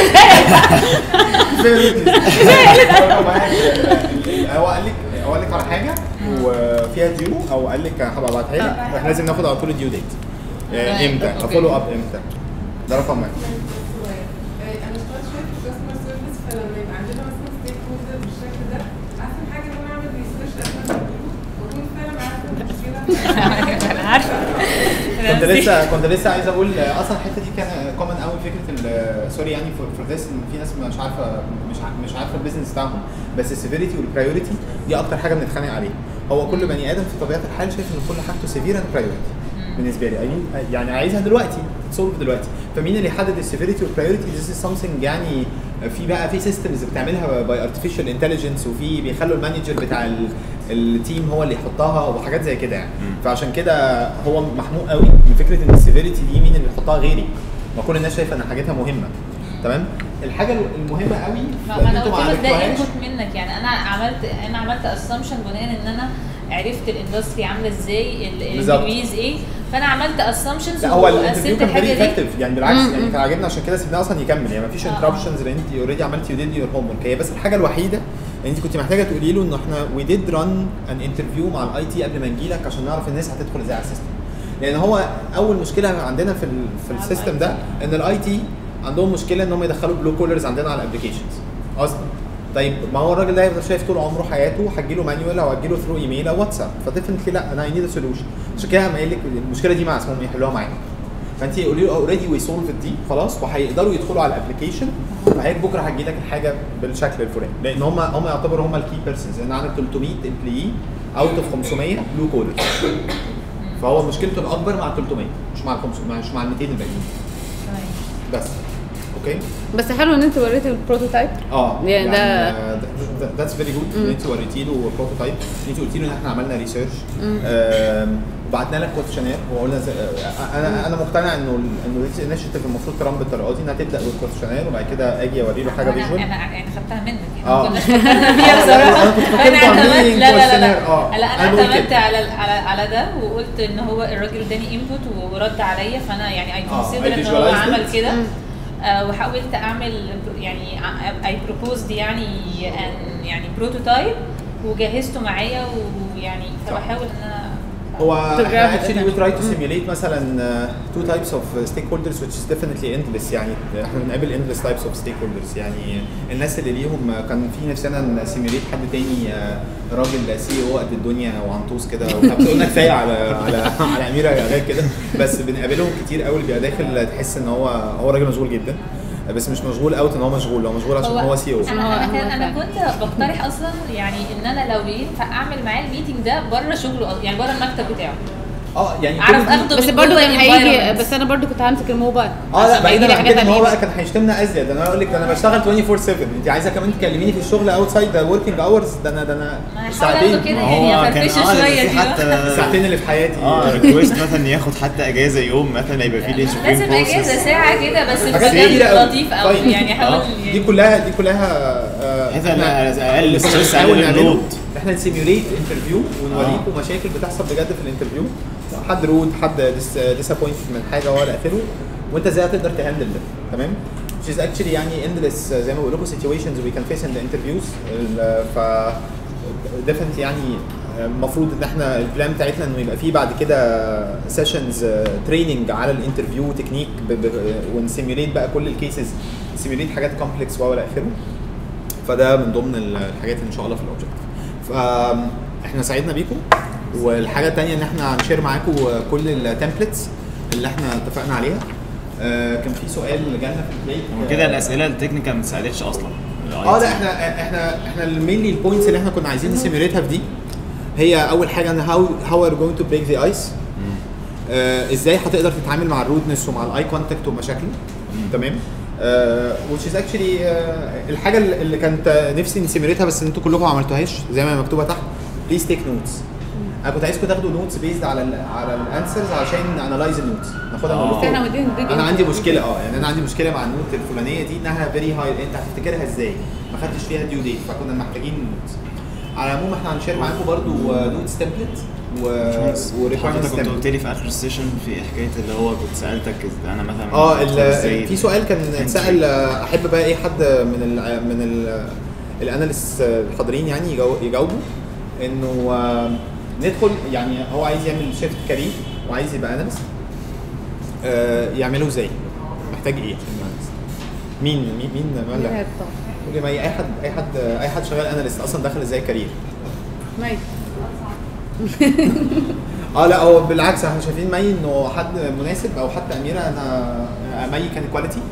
هو قال لك هو قال لك على حاجه وفيها ديو او قال لك هبقى ابعتها لك واحنا لازم ناخد على طول الديو ديت تمام. امتى أوكي. افولو اب امتى ده رقم واحد انا اشتغلت شويه في الكاستمر سيرفيس فلما يبقى عندنا مثلا ستيك هولدر بالشكل ده احسن حاجه ان انا اعمل ريسيرش قبل ما اقول واكون فعلا عارفه المشكله انا عارفه كنت لسه كنت لسه عايز اقول آه، اصلا الحته دي كان كومن قوي فكره ال- سوري يعني فور ذس ان في ناس مش عارفه مش ع- مش عارفه البيزنس بتاعهم بس السيفيريتي والبرايورتي دي اكتر حاجه بنتخانق عليها هو كل بني ادم في طبيعه الحال شايف ان كل حاجته سيفير اند برايورتي بالنسبه لي يعني يعني عايزها دلوقتي تسولف دلوقتي فمين اللي يحدد السيفيريتي والبرايورتي ذيس از سمثينج يعني في بقى في سيستمز بتعملها باي ارتفيشال انتليجنس وفي بيخلوا المانجر بتاع ال- التيم هو اللي يحطها وحاجات زي كده يعني فعشان كده هو محموق قوي من فكره ان السيفيريتي دي مين اللي يحطها غيري ما كل الناس شايفه ان حاجتها مهمه تمام الحاجه المهمه قوي ما انا انتوا ما قلت لك ده عملتوهاش. انبوت منك يعني انا عملت انا عملت اسامبشن بناء ان انا عرفت الاندستري عامله ازاي بالظبط. الانترفيوز ايه فانا عملت اسامبشنز لا هو الانترفيو وقسمت كان الحاجه فيري دي افكتيف يعني بالعكس يعني كان عاجبنا عشان كده سيبناه اصلا يكمل يعني مفيش آه. انتربشنز لان انت اوريدي عملتي يو ديد يور هوم ورك هي بس الحاجه الوحيده ان انت كنت محتاجه تقولي له ان احنا وي ديد ران ان انترفيو مع الاي تي قبل ما نجي لك عشان نعرف الناس هتدخل ازاي على السيستم لان هو اول مشكله عندنا في ال في السيستم ده ان الاي تي عندهم مشكله ان هم يدخلوا بلو كولرز عندنا على الابلكيشنز اصلا طيب ما هو الراجل ده هيفضل شايف طول عمره حياته هتجيله مانيوال او هتجيله ثرو ايميل او واتساب فديفنتلي لا انا اي نيد سولوشن عشان كده قام قايل لك المشكله دي مع اسمهم يحلوها معانا فانت قولي له اوريدي وي سولف دي خلاص وهيقدروا يدخلوا على الابلكيشن وهيك بكره هتجي لك الحاجه بالشكل الفلاني لان هم هم يعتبروا هم الكي بيرسونز لان عندك 300 امبلوي اوت اوف 500 بلو كولر فهو مشكلته الاكبر مع ال 300 مش مع ال 500 مش مع ال 200 الباقيين بس اوكي بس حلو ان انت وريتي البروتوتايب اه يعني ده ذاتس فيري جود ان انت وريتي له بروتوتايب انت قلتي له ان احنا عملنا ريسيرش مم. وبعتنا لك كويشنير وقلنا زي آه، انا انا مقتنع انه ال- انه ذيس انشيتيف المفروض تران بالطريقه دي انها تبدا بالكويشنير وبعد كده اجي اوري له حاجه انا فيجوال انا يعني خدتها منك يعني آه. ما كناش فكرنا آه، فيها لا، بصراحه أنا كنت فاكركم فانا عاملين اعتمدت لا لا لا questionnaire. آه. لا لا أنا انا بقول اعتمدت كده. على على على ده وقلت ان هو الراجل اداني انبوت ورد عليا فانا يعني اي آه، كونسيدر I ان هو visualized عمل it. كده مم. آه، وحاولت اعمل يعني اي بروبوزد يعني an- يعني بروتوتايب وجهزته معايا ويعني فبحاول ان انا هو To احنا grab it actually we and- try to simulate مثلا uh, two types of stakeholders which is definitely endless يعني احنا بنقابل endless types of stakeholders يعني الناس اللي ليهم كان في نفسنا نسيميوليت حد تاني آه، راجل سي او قد الدنيا وعنطوس كده وبس قلنا كفايه على على على اميره غير كده بس بنقابلهم كتير قوي بيبقى داخل تحس ان هو هو راجل مشغول جدا بس مش مشغول اوت ان هو مشغول هو مشغول عشان هو سي او انا انا, هو كان انا فعلا. كنت بقترح اصلا يعني ان انا لو ينفع اعمل معاه الميتنج ده بره شغله أصلاً، يعني بره المكتب بتاعه اه يعني اعرف كل دي- اخده بس من برضه جوه كان هيجي environment. بس انا برضه كنت همسك الموبايل اه لا عشان بعيدا هيجيلي عن حاجات كده ان هو تانية. بقى كان هيشتمنا ازيد انا اقول لك ده انا بشتغل 24 7 انت عايزه كمان تكلميني في الشغل اوتسايد ذا وركينج اورز ده انا ده انا ما هحاول اخده كده ما يعني هو كان افرفشه اه شويه في دي حتى الساعتين اللي في حياتي اه ريكويست مثلا ياخد حتى اجازه يوم مثلا يبقى فيه ليش لازم اجازه ساعه كده بس حاجات كتيرة بجد أوي. لطيف قوي طيب. يعني حاول آه. يعني دي كلها دي كلها آه، بحيث إحنا- أنا اقل اللي كنا ستريس بنحاول على نعمله، اللود احنا نسيميوليت انترفيو ونوريكم مشاكل بتحصل بجد في الانترفيو حد رود حد ديسابوينتد من حاجه ولا اخره وانت ازاي هتقدر تهندل ده تمام which is actually يعني endless زي ما بقول لكم situations we can face in the interviews ال- ف definitely يعني المفروض ان احنا البلان بتاعتنا انه يبقى فيه بعد كده سيشنز تريننج على الانترفيو تكنيك ونسيميوليت بقى كل الكيسز سيميوليت حاجات كومبلكس والى اخره فده من ضمن الحاجات ان شاء الله في الاوبجكت فاحنا سعدنا بيكم والحاجه الثانيه ان احنا هنشير معاكم كل التمبلتس اللي احنا اتفقنا عليها آه، كان في سؤال جالنا في البلاي وكده الاسئله التكنيكال ما اتسالتش اصلا اه لا احنا احنا احنا المينلي البوينتس اللي احنا كنا عايزين نسيميوليتها في دي هي اول حاجه ان هاو هاو ار جوينج تو بريك ذا ايس ازاي هتقدر تتعامل مع الرودنس ومع الاي كونتاكت ومشاكله تمام آه which is actually آه الحاجه اللي اللي كانت نفسي نسيميوليتها بس انتوا كلكم ما عملتوهاش زي ما هي مكتوبه تحت بليز تيك نوتس انا كنت عايزكم تاخدوا نوتس بيزد على ال على الانسرز عشان انالايز النوتس ناخدها آه. من بس احنا ودينا نديك انا عندي مشكله اه يعني انا عندي مشكله مع النوت الفلانيه دي انها فيري هاي انت هتفتكرها ازاي؟ ما خدتش فيها ديو ديت فكنا محتاجين نوتس على العموم احنا هنشير معاكم برضو نوتس تمبلت و حضرتك وريكويرمنتس كنت قلت لي في اخر السيشن في حكايه اللي هو كنت سالتك إز- انا مثلا اه أدخل ال- إزاي في سؤال كان entry. اتسال آه، احب بقى ايه حد من ال من ال الاناليست الحاضرين يعني يجاو- يجاوبوا انه آه، ندخل يعني هو عايز يعمل شيفت كارير وعايز يبقى اناليست يعمله ازاي؟ محتاج ايه عشان يبقى analyst؟ مين مين مين مين ولا هيختار؟ قولي ما هي اي حد اي حد اي حد شغال اناليست اصلا داخل ازاي كارير ماشي اه لا هو بالعكس احنا شايفين مي انه حد مناسب او حتى اميره انا مي كان كواليتي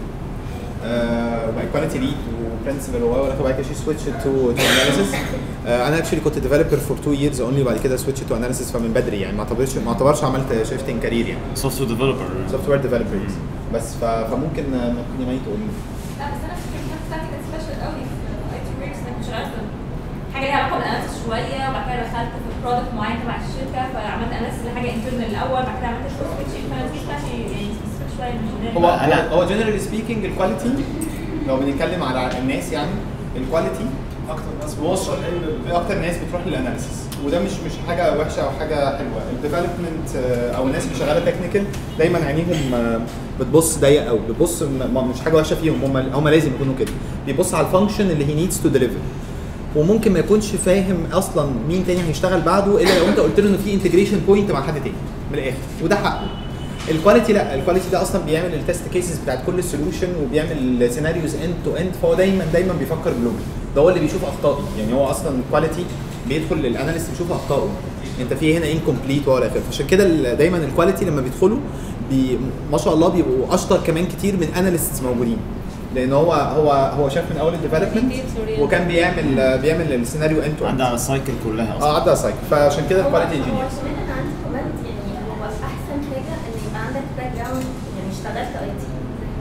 وبقى كواليتي ليد وبرنسبل وبعد كده شي سويتش تو تو اناليسيس انا اكشلي كنت ديفلوبر فور تو ييرز اونلي وبعد كده سويتش تو اناليسيس فمن بدري يعني ما اعتبرش ما اعتبرش عملت شيفتنج كارير يعني سوفت وير ديفلوبر سوفت وير ديفلوبر بس ف- فممكن ممكن يا مي تقول لي لا بس انا فكرة الحاجة بتاعتي كانت سبيشال قوي في اي تي وركس انا كنت شغاله في حاجه ليها علاقه بالاناليسيس شويه وبعد كده دخلت في برودكت معين تبع الشركه فعملت اناليسيس لحاجه انترنال الاول بعد كده عملت شويه سويتشنج فانا دي بتاعتي يعني سبيسيفيك شويه من هو الجنرال. هو هو جنرالي سبيكينج الكواليتي لو بنتكلم على الناس يعني الكواليتي اكتر ناس وصل اكتر ناس بتروح للاناليسيس وده مش مش حاجه وحشه او حاجه حلوه الديفلوبمنت او الناس اللي شغاله تكنيكال دايما عينيهم آه، بتبص ضيق قوي بتبص م- م- مش حاجه وحشه فيهم هم هم لازم يكونوا كده بيبص على الفانكشن اللي هي نيدز تو ديليفر وممكن ما يكونش فاهم اصلا مين تاني هيشتغل بعده الا لو انت قلت له ان في انتجريشن بوينت مع حد تاني من الاخر وده حقه الكواليتي لا الكواليتي ده اصلا بيعمل التست كيسز بتاعت كل سوليوشن وبيعمل سيناريوز اند تو اند فهو دايما دايما بيفكر جلوبال ده هو اللي بيشوف اخطائي يعني هو اصلا الكواليتي بيدخل للاناليست يشوف اخطائه انت في هنا انكمبليت ولا اخره عشان كده ال- دايما الكواليتي لما بيدخلوا بي ما شاء الله بيبقوا اشطر كمان كتير من اناليستس موجودين لان هو هو هو شاف من اول الديفلوبمنت وكان بيعمل بيعمل السيناريو اند تو عدى على السايكل كلها اه اصلا عدى على السايكل فعشان كده هو الكواليتي انجينير هو عشان انا عندي كومنت يعني هو احسن حاجه ان يبقى عندك باك جراوند يعني اشتغلت اي تي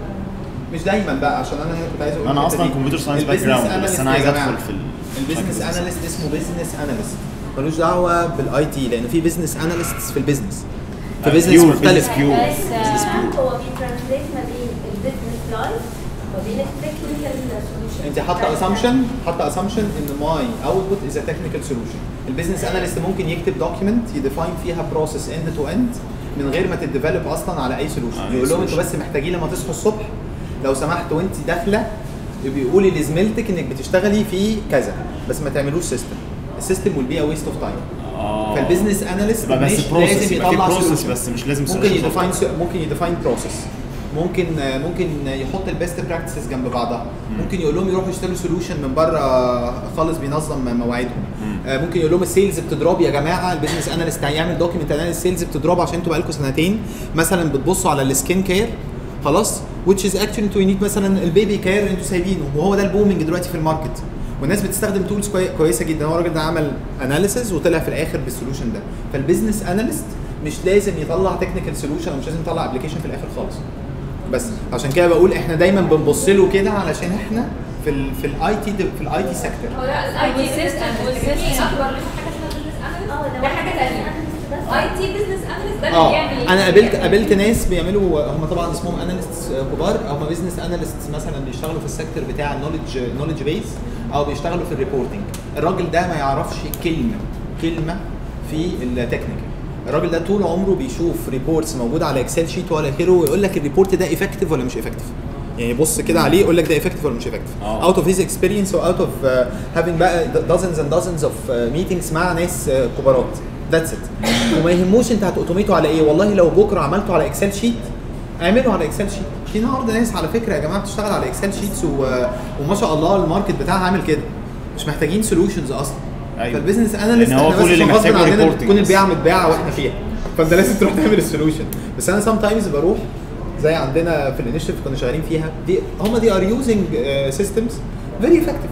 مش دايما بقى عشان انا هنا كنت عايز اقول انا الحتة اصلا دي. كمبيوتر ساينس باك البيزنس جراوند بس analyst انا يا عايز جماعة. ادخل في ال- البيزنس الشكل ده. اناليست اسمه بيزنس اناليست ملوش دعوه بالاي تي لان في بيزنس اناليستس في البيزنس في آه، بيزنس pure مختلف business pure. بس آه، هو بيترانسليت ما بين البيزنس لايف وما بين التكنيكال سوليوشن انت حاطه اسامبشن حاطه اسامبشن ان ماي اوتبوت از ا تكنيكال سوليوشن البيزنس اناليست ممكن يكتب دوكيمنت يديفاين فيها بروسيس اند تو اند من غير ما تديفلوب اصلا على اي سوليوشن على أي يقول لهم انتوا solution. بس محتاجين لما تصحوا الصبح لو سمحت وانت داخله بيقولي لزميلتك انك بتشتغلي في كذا بس ما تعملوش سيستم السيستم will be a waste of time اه فالبيزنس اناليست يبقى بس مش process، لازم يبقى في يطلع process solution. بس مش لازم ممكن solution يديفاين software. ممكن يديفاين بروسيس ممكن ممكن يحط البيست براكتسز جنب بعضها ممكن يقول لهم يروحوا يشتروا سوليوشن من بره خالص بينظم مواعيدهم آه، ممكن يقول لهم السيلز بتضرب يا جماعه البيزنس اناليست هيعمل دوكيمنت اناليست السيلز بتضرب عشان انتوا بقالكم سنتين مثلا بتبصوا على السكين كير خلاص which is actually انتوا ينيد مثلا البيبي كير انتوا سايبينه وهو ده البومنج دلوقتي في الماركت والناس بتستخدم تولز كويسه جدا هو الراجل ده عمل اناليسز وطلع في الاخر بالسوليوشن ده فالبيزنس اناليست مش لازم يطلع تكنيكال سوليوشن او مش لازم يطلع ابلكيشن في الاخر خالص بس عشان كده بقول احنا دايما بنبص له كده علشان احنا في ال في الاي تي في الاي تي سيكتور هو لا الاي تي والسيستم والسيستم. اكبر من حاجه اسمها بزنس اناليست اه ده حاجه ثانيه اي تي بزنس اناليست ده اللي اه بيعمل انا قابلت قابلت ناس بيعملوا هم طبعا اسمهم اناليستس كبار هم بزنس اناليستس مثلا بيشتغلوا في السيكتور بتاع النولج نولج بيز او بيشتغلوا في الريبورتنج الراجل ده ما يعرفش كلمه كلمه في التكنيكال الراجل ده طول عمره بيشوف ريبورتس موجوده على اكسل شيت ولا غيره ويقول لك الريبورت ده افكتيف ولا مش افكتيف يعني بص كده عليه يقول لك ده افكتيف ولا مش افكتيف آه. اوت اوف هيز اكسبيرينس واوت اوف هافينج بقى دازنز اند دازنز اوف ميتنجز مع ناس آه، كبارات ذاتس ات وما يهموش انت هتوتوميته على ايه والله لو بكره عملته على اكسل شيت اعمله على اكسل شيت في النهارده ناس على فكره يا جماعه بتشتغل على اكسل شيتس و... وما شاء الله الماركت بتاعها عامل كده مش محتاجين سوليوشنز اصلا أيوة. فالبيزنس اناليست لأن هو احنا بس كل اللي عشان غصب محتاجه عننا reporting تكون بس. البيعه متباعه واحنا فيها فانت لازم تروح تعمل السوليوشن بس انا سام تايمز بروح زي عندنا في الانيشيتيف كنا شغالين فيها دي هم دي ار يوزنج سيستمز فيري افكتيف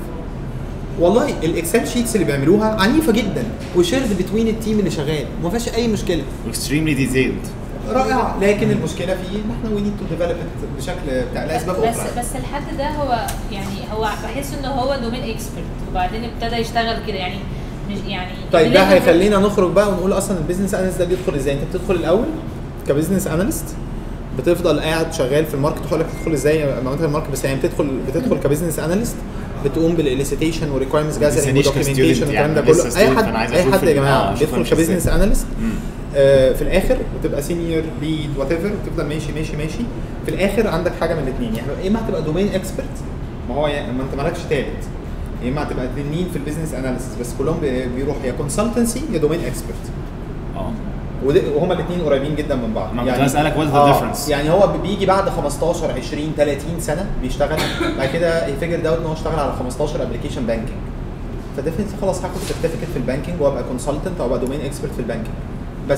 والله الاكسل شيتس اللي بيعملوها عنيفه جدا وشيرد بتوين التيم اللي شغال وما فيهاش اي مشكله اكستريملي ديتيلد رائعه لكن المشكله فيه ان احنا وي نيد تو ديفلوب بشكل بتاع لاسباب بس اخرى بس الحد ده هو يعني هو بحس ان هو دومين اكسبرت وبعدين ابتدى يشتغل كده يعني مش يعني طيب ده لازم- هيخلينا نخرج بقى ونقول اصلا البيزنس اناليست ده بيدخل ازاي انت بتدخل الاول كبزنس اناليست بتفضل قاعد شغال في الماركت هقول لك تدخل ازاي معلومات الماركت بس يعني بتدخل بتدخل كبزنس اناليست بتقوم بالاليسيتيشن وريكويرمنتس جاذرنج لسه ودوكيومنتيشن student والكلام ده يعني، كله لسه اي student، حد أنا عايز اي أشوف حد يا ال- جماعه آه، أشوف بيدخل أمشي إزاي. كبزنس اناليست آه في الاخر بتبقى سينيور ليد وات ايفر تفضل ماشي ماشي ماشي في الاخر عندك حاجه من الاثنين يعني يا اما هتبقى دومين اكسبرت ما هو يعني ما انت مالكش ثالث يا اما هتبقى تنين في البيزنس اناليسيس بس كلهم بي- بيروحوا يا كونسلتنسي يا دومين اكسبرت اه وده- وهما الاثنين قريبين جدا من بعض ما كنت هسألك what is the difference؟ يعني هو بيجي بعد 15 20 30 سنه بيشتغل بعد كده يفجر داوت ان هو اشتغل على 15 ابلكيشن بانكينج فديفنتلي خلاص هاخد سيرتيفيكت في البانكينج وابقى كونسلتنت او ابقى دومين اكسبرت في البانكينج بس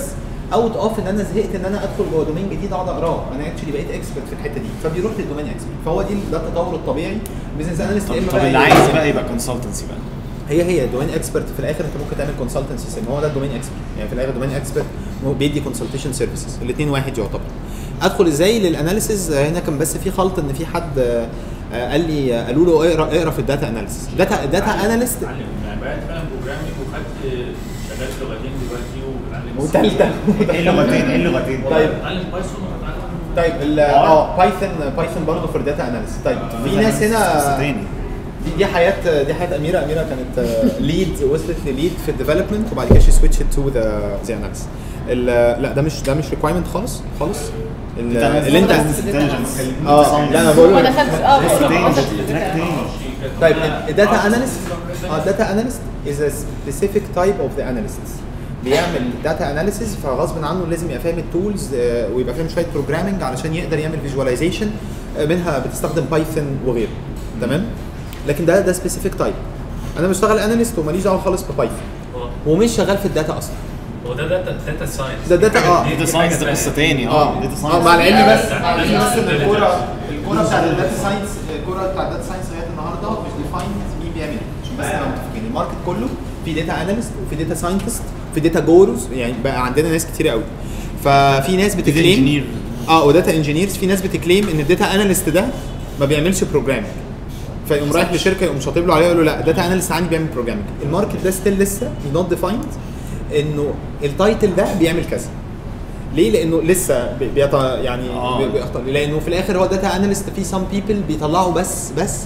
اوت اوف ان انا زهقت ان انا ادخل جوه دومين جديد اقعد اقراه انا اكشلي بقيت اكسبرت في الحته دي فبيروح للدومين اكسبرت فهو دي ده التطور الطبيعي بزنس اناليست يا اما طب بقى اللي إيه؟ عايز بقى يبقى كونسلتنسي بقى هي هي دومين اكسبرت في الاخر انت ممكن تعمل كونسلتنسي سيم هو ده الدومين اكسبرت يعني في الاخر دومين اكسبرت هو بيدي كونسلتيشن سيرفيسز الاثنين واحد يعتبر ادخل ازاي للاناليسيز هنا كان بس في خلط ان في حد آه، آه، قال لي آه، قالوا له اقرا اقرا في الداتا اناليسيز داتا داتا اناليست اتعلم يعني بقى اتعلم بروجرامينج وخدت شغال لغتين دلوقتي وبتعلم وثالثه ايه اللغتين ايه اللغتين طيب اتعلم بايثون وهتعلم طيب ال- اه بايثون بايثون برضه في الداتا اناليسيس طيب في ناس هنا تاني دي, دي حياه دي حياه اميره اميره كانت ليد وصلت لليد في الديفلوبمنت وبعد كده شي سويتش تو ذا ذا اناليسيس لا ده مش ده مش ريكوايرمنت خالص خالص ال- اللي انت انتليجنس اه لا انا بقول ما لك دخلتش اه لسه تاني ما دخلتش. تراك تاني طيب الداتا اناليست اه الداتا اناليست از ا سبيسيفيك تايب اوف ذا اناليستس بيعمل داتا اناليسيز فغصب عنه لازم يبقى فاهم التولز ويبقى فاهم شويه بروجرامنج علشان يقدر يعمل فيجواليزيشن منها بتستخدم بايثون وغيره تمام لكن ده ده سبيسيفيك تايب انا بشتغل اناليست وماليش دعوه خالص ببايثون هو ومش شغال في الداتا اصلا هو ده داتا داتا ساينس ده داتا اه داتا ساينس ده قصه تاني اه داتا اه مع ساينس العلم بس ده- مع العلم بس ان ده- الكوره الكوره بتاعت الداتا ساينس الكوره بتاعت الداتا ساينس لغايه النهارده مش ديفايند مين بيعمل إيه. عشان بس نبقى متفقين الماركت كله في داتا اناليست وفي داتا ساينتست في داتا جوروز يعني بقى عندنا ناس كتير قوي ففي ناس بتكليم انجينير اه وداتا انجينيرز في ناس بتكليم ان الداتا اناليست ده ما بيعملش بروجرامنج فيقوم رايح لشركه يقوم شاطب له عليها يقول له لا داتا اناليست عندي بيعمل بروجرامنج الماركت ده ستيل لسه نوت ديفايند انه التايتل ده بيعمل كذا ليه؟ لانه لسه بي- بيط يعني آه. بي- بيخطر لانه في الاخر هو داتا اناليست في سام بيبل بيطلعوا بس بس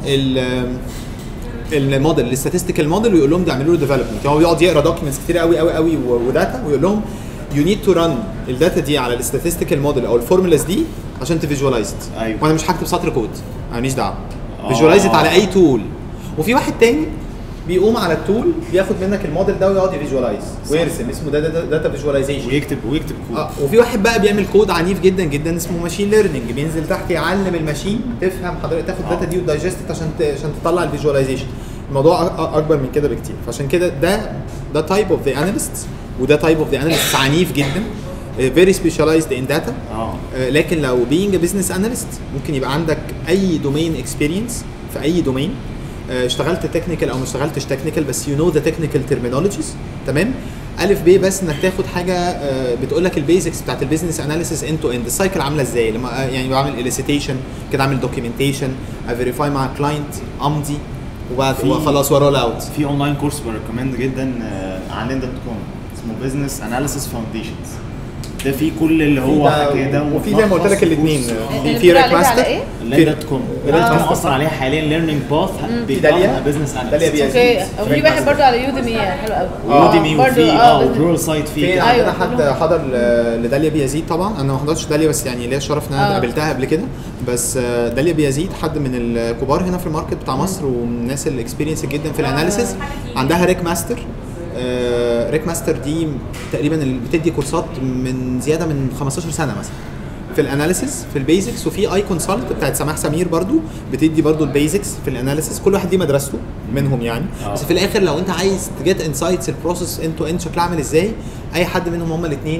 ال الموديل الستاتستيكال موديل ويقول لهم ده اعملوا له ديفلوبمنت هو بيقعد يقرا دوكيومنتس كتير قوي قوي قوي و- وداتا ويقول لهم يو نيد تو ران الداتا دي على الستاتستيكال موديل او الفورمولاز دي عشان تفيجواليز أيوة. وانا مش هكتب سطر كود انا ماليش دعوه آه. فيجواليز على اي تول وفي واحد تاني بيقوم على التول بياخد منك الموديل ده ويقعد يفيجواليز ويرسم اسمه ده داتا فيجواليزيشن ويكتب ويكتب كود اه وفي واحد بقى بيعمل كود عنيف جدا جدا اسمه ماشين ليرنينج بينزل تحت يعلم الماشين تفهم حضرتك تاخد آه. الداتا دي وتدايجست عشان ت- عشان تطلع الفيجواليزيشن الموضوع أ- اكبر من كده بكتير فعشان كده ده ده تايب اوف ذا اناليست وده تايب اوف ذا اناليست عنيف جدا فيري سبيشاليزد ان داتا اه لكن لو being a business analyst ممكن يبقى عندك اي دومين اكسبيرينس في اي دومين اشتغلت تكنيكال او ما اشتغلتش تكنيكال بس يو نو ذا تكنيكال ترمينولوجيز تمام الف ب بس انك تاخد حاجه آه، بتقول لك البيزكس بتاعت البيزنس اناليسيس اند تو اند السايكل عامله ازاي لما آه، يعني بعمل اليسيتيشن كده اعمل دوكيومنتيشن افيريفاي مع كلاينت امضي وبعد في- وخلاص ورول اوت في اونلاين كورس بريكومند جدا آه، على ليندا دوت كوم اسمه بزنس اناليسيس فاونديشنز ده فيه كل اللي هو حكى ده وفي زي ما قلت لك الاثنين في في بتقول ريك عليها ماستر على إيه؟ ليندا دوت كوم ريك ده ماستر. اصلا عليها حاليا ليرنينج باث في داليا بزنس داليا بيازيد اوكي وفي ريك واحد ماستر. برضو على يوديمي حلو قوي ويوديمي برضو وفي اه اه business. وبرول سايت في فيه عندنا أيوة، حد كلهم. حضر ل- لداليا بيزيد طبعا انا ما حضرتش داليا بس يعني ليا الشرف ان انا آه. قابلتها قبل كده بس آه، داليا بيزيد حد من الكبار هنا في الماركت بتاع مصر ومن الناس الاكسبيرينس جدا في الاناليسيز عندها ريك ماستر آه، ريك ماستر دي تقريبا اللي بتدي كورسات من زياده من 15 سنه مثلا في الاناليسيس في البيزكس وفي اي كونسلت بتاعت سماح سمير برضو بتدي برضو البيزكس في الاناليسيس كل واحد دي مدرسته منهم يعني آه. بس في الاخر لو انت عايز تجيت انسايتس البروسيس انتو اند شكلها عامل ازاي اي حد منهم هما الاثنين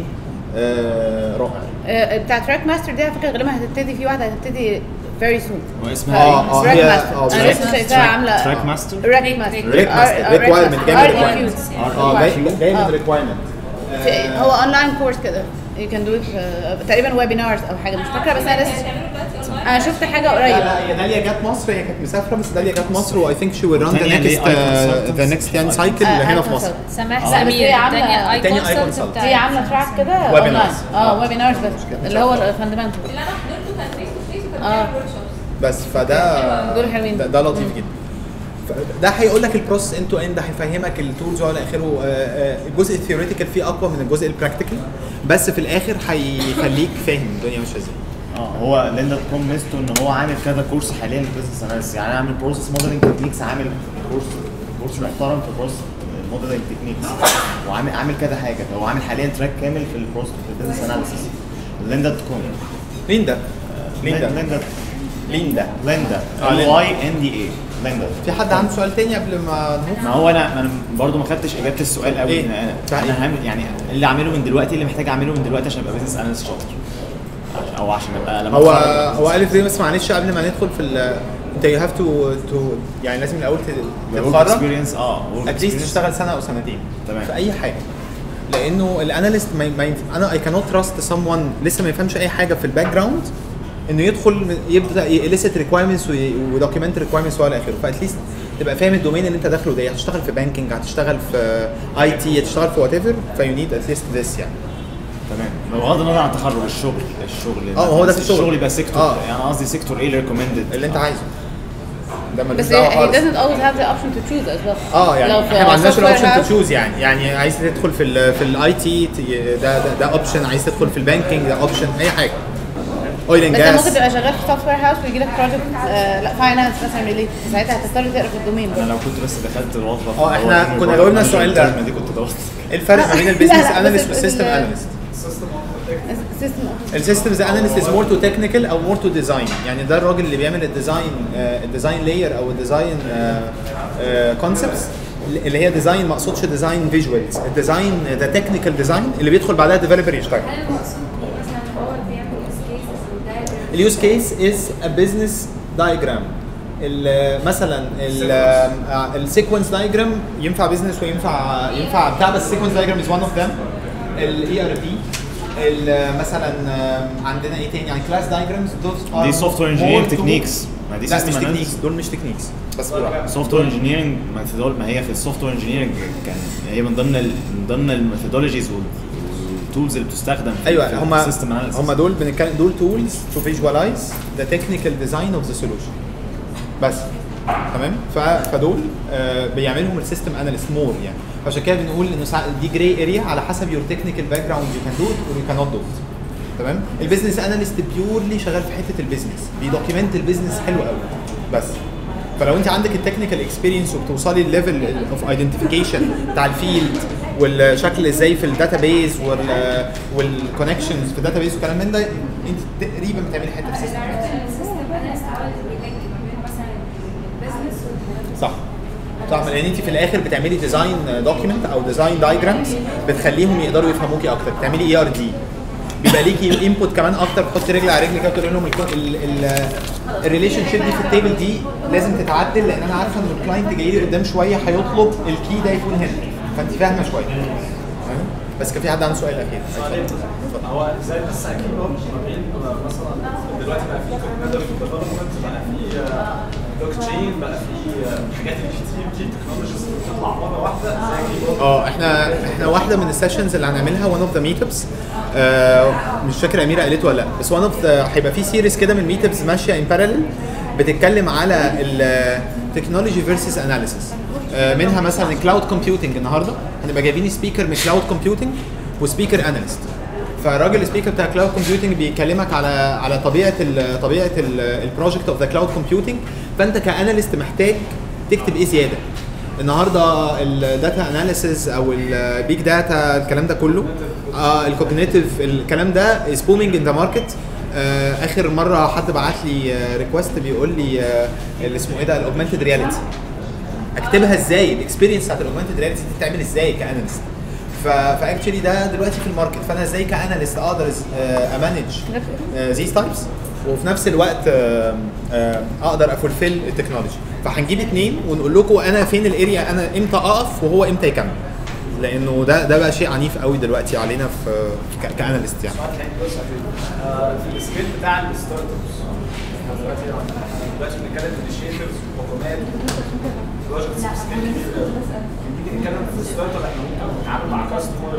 آه رائع آه، بتاع تراك ماستر دي على فكره غالبا هتبتدي في واحده هتبتدي فيري سون واسمها اه اه تراك هي ماستر اه انا لسه شايفاها عامله تراك ماستر راك ماستر ريك ماستر ريكوايرمنت جاي من ريكوايرمنت اه جاي جاي من آه. ريكوايرمنت في- هو اونلاين كورس كده you can do it uh, تقريبا ويبينارز او حاجه مش فاكره بس انا لسه انا شفت حاجه لا قريب لا هي داليا جت مصر هي كانت مسافره بس داليا جت مصر واي ثينك شي ويل ران ذا والتانية اللي نيكست هي icon ذا consultants. نيكست يعني سايكل آه، هنا icon في مصر consultants. سماح آه، بس سمير هي عاملة- التانية اي التانية icon كونسلت consultant. هي عامله تراك كده Webinars. اونلاين اه ويبينارز بس اللي هو الفاندمنتال اللي انا حضرته كان فيس تو فيس وكان آه. بيعمل ورك شوبس بس فده دول حلوين. ده, ده لطيف جدا ف- ده هيقول لك البروسيس انت تو اند هيفهمك التولز والى اخره آه، آه، الجزء الثيوريتيكال فيه اقوى من الجزء البراكتيكال بس في الاخر هيخليك فاهم الدنيا ماشيه ازاي اه هو ليندا دوت كوم ميزته ان هو عامل كذا كورس حاليا للبزنس اناليسيس يعني عامل بروسيس موديلنج تكنيكس عامل كورس كورس محترم في بروسيس موديلنج تكنيكس وعامل عامل كذا حاجه هو عامل حاليا تراك كامل في البروسيس في البزنس اناليسيس ليندا دوت كوم مين ده؟ مين ده؟ ليندا ليندا ليندا آه، ال ليندا. واي ان دي اي ليندا في حد عنده سؤال تاني قبل ما نروح ما هو انا انا برضه ما خدتش اجابه السؤال قوي إيه؟ إن انا بتاع إيه؟ انا هعمل يعني اللي اعمله من دلوقتي اللي محتاج اعمله من دلوقتي عشان ابقى بزنس اناليست شاطر عشان- او عشان ابقى لما هو أتخرج هو الف ليه بس معلش قبل ما ندخل في ال انت يو هاف تو تو يعني لازم الاول ت- work تتخرج experience اه work اتليست experience. تشتغل سنه او سنتين تمام. في اي حاجه لانه الاناليست ما, ما ينف... انا اي كانوت تراست سم ون لسه ما يفهمش اي حاجه في الباك جراوند انه يدخل من- يبدا يليست ريكوايرمنتس ودوكيمنت ريكوايرمنتس والى اخره فاتليست تبقى فاهم الدومين اللي انت داخله ده هتشتغل في بانكينج هتشتغل في اي تي هتشتغل في وات ايفر فيو نيد اتليست ذس يعني تمام بغض النظر عن التخرج الشغل الشغل اه، هو ده في الشغل. الشغل يبقى سيكتور اه. يعني انا قصدي سيكتور ايه اللي ريكومندد اللي انت عايزه ده ملوش بس دعوه he خالص doesn't always have the option to choose as well اه يعني لو في احنا ما عندناش software الاوبشن تو house- تشوز يعني يعني عايز تدخل في ال في الاي تي ده ده ده اوبشن عايز تدخل في البانكينج ده اوبشن اي حاجه اويل اند بس انت ممكن جاس تبقى شغال في سوفت وير هاوس ويجي لك بروجكت لا فاينانس مثلا ريليتد ساعتها هتضطر تقرا في الدومين انا لو كنت بس دخلت الوظيفه اه، احنا كنا جاوبنا السؤال ده. دي كنت دورت الفرق ما بين لا، البيزنس لا، اناليست بس والسيستم ال- اناليست سيستم السيستمز اناليست از مور تو تكنيكال او مور تو ديزاين يعني ده الراجل اللي بيعمل الديزاين الديزاين لاير او الديزاين كونسبتس اللي هي ديزاين ما اقصدش ديزاين فيجوالز الديزاين ذا تكنيكال ديزاين اللي بيدخل بعدها ديفلوبر يشتغل هل المقصود بيه مثلا هو اللي بيعمل use cases والdiagrams؟ اليوز كيس از ا بزنس دايجرام مثلا السيكونس دايجرام ينفع بزنس وينفع ينفع بتاع بس السيكونس دايجرام از وان اوف ذم الاي ار بي مثلا آه، عندنا ايه تاني يعني كلاس دايجرامز دي software engineering techniques. ما دي لا system مش analysis. تكنيكس دول مش تكنيكس بس بالراحه سوفت وير انجينيرنج ما هي في السوفت وير انجينيرنج كان هي من ضمن ال- من ضمن الميثودولوجيز والتولز اللي بتستخدم في ايوه هم السيستم اناليسيس هم دول بنتكلم دول تولز تو فيجواليز ذا تكنيكال ديزاين اوف ذا سولوشن بس تمام ف- فدول آه بيعملهم السيستم اناليست مور يعني فعشان كده بنقول انه ساعات دي جراي اريا على حسب يور تكنيكال باك جراوند يو كان دو ات اور يو كانوت دو تمام البيزنس اناليست بيورلي شغال في حته البيزنس بيدوكيمنت البيزنس حلو قوي بس فلو انت عندك التكنيكال اكسبيرينس وبتوصلي الليفل اوف ايدنتيفيكيشن بتاع الفيلد والشكل ازاي في الداتابيز والكونكشنز في الداتابيز والكلام من ده انت تقريبا بتعملي حته في السيستم السيستم اناليست هو اللي بيلينك ما بين مثلا البيزنس والديفلوبمنت صح صح لان انت في الاخر بتعملي ديزاين دوكيمنت او ديزاين دايجرامز بتخليهم يقدروا يفهموكي اكتر بتعملي اي ار دي بيبقى ليكي انبوت كمان اكتر تحطي رجل على رجل كده تقول لهم الريليشن شيب دي في التيبل دي لازم تتعدل لان انا عارفه ان الكلاينت جاي لي قدام شويه هيطلب الكي ده يكون هنا فانت فاهمه شويه تمام؟ بس كان في حد عنده سؤال اخير هو ازاي بس اكيد ما بين مثلا دلوقتي بقى في كومبيوتر ديفلوبمنت بقى في بلوك تشين بقى في حاجات كتير كتير تكنولوجيز بتطلع مره واحده زي كيبورد اه احنا احنا واحده من السيشنز اللي هنعملها وان اوف ذا ميت ابس مش فاكر اميره قالته ولا لا بس وان اوف ذا هيبقى في سيريز كده من ميت ابس ماشيه ان بارالل بتتكلم على التكنولوجي فيرسز اناليسيس منها مثلا الكلاود كومبيوتنج النهارده هنبقى جايبين سبيكر من كلاود كومبيوتنج وسبيكر اناليست فالراجل السبيكر بتاع كلاود كومبيوتنج بيكلمك على على طبيعه ال طبيعه البروجكت اوف ذا كلاود كومبيوتنج فانت كاناليست محتاج تكتب ايه زياده النهارده الداتا اناليسيز او البيج داتا الكلام ده كله آه الكوجنيتيف الكلام ده از بومينج ان ذا ماركت اخر مره حد بعت لي ريكوست بيقول لي آه، اللي اسمه ايه ده الاوجمانتد رياليتي اكتبها ازاي الاكسبيرينس بتاعت الاوجمانتد رياليتي دي بتتعمل ازاي كاناليست فاكشلي ده دلوقتي في الماركت فانا ازاي كاناليست اقدر امانج ذيس تايبس وفي نفس الوقت آه، آه، اقدر افولفيل التكنولوجي فهنجيب اتنين ونقول لكم انا فين الاريا انا امتى اقف وهو امتى يكمل لانه ده ده بقى شيء عنيف قوي دلوقتي علينا في ك- كاناليست يعني آه، في السكيل بتاع الستارت ابس احنا دلوقتي احنا دلوقتي بنتكلم انيشيتورز وحكومات بروجكتس في سكيل كبير قوي. نيجي نتكلم في الستارت اب احنا ممكن نتعامل مع كاستمر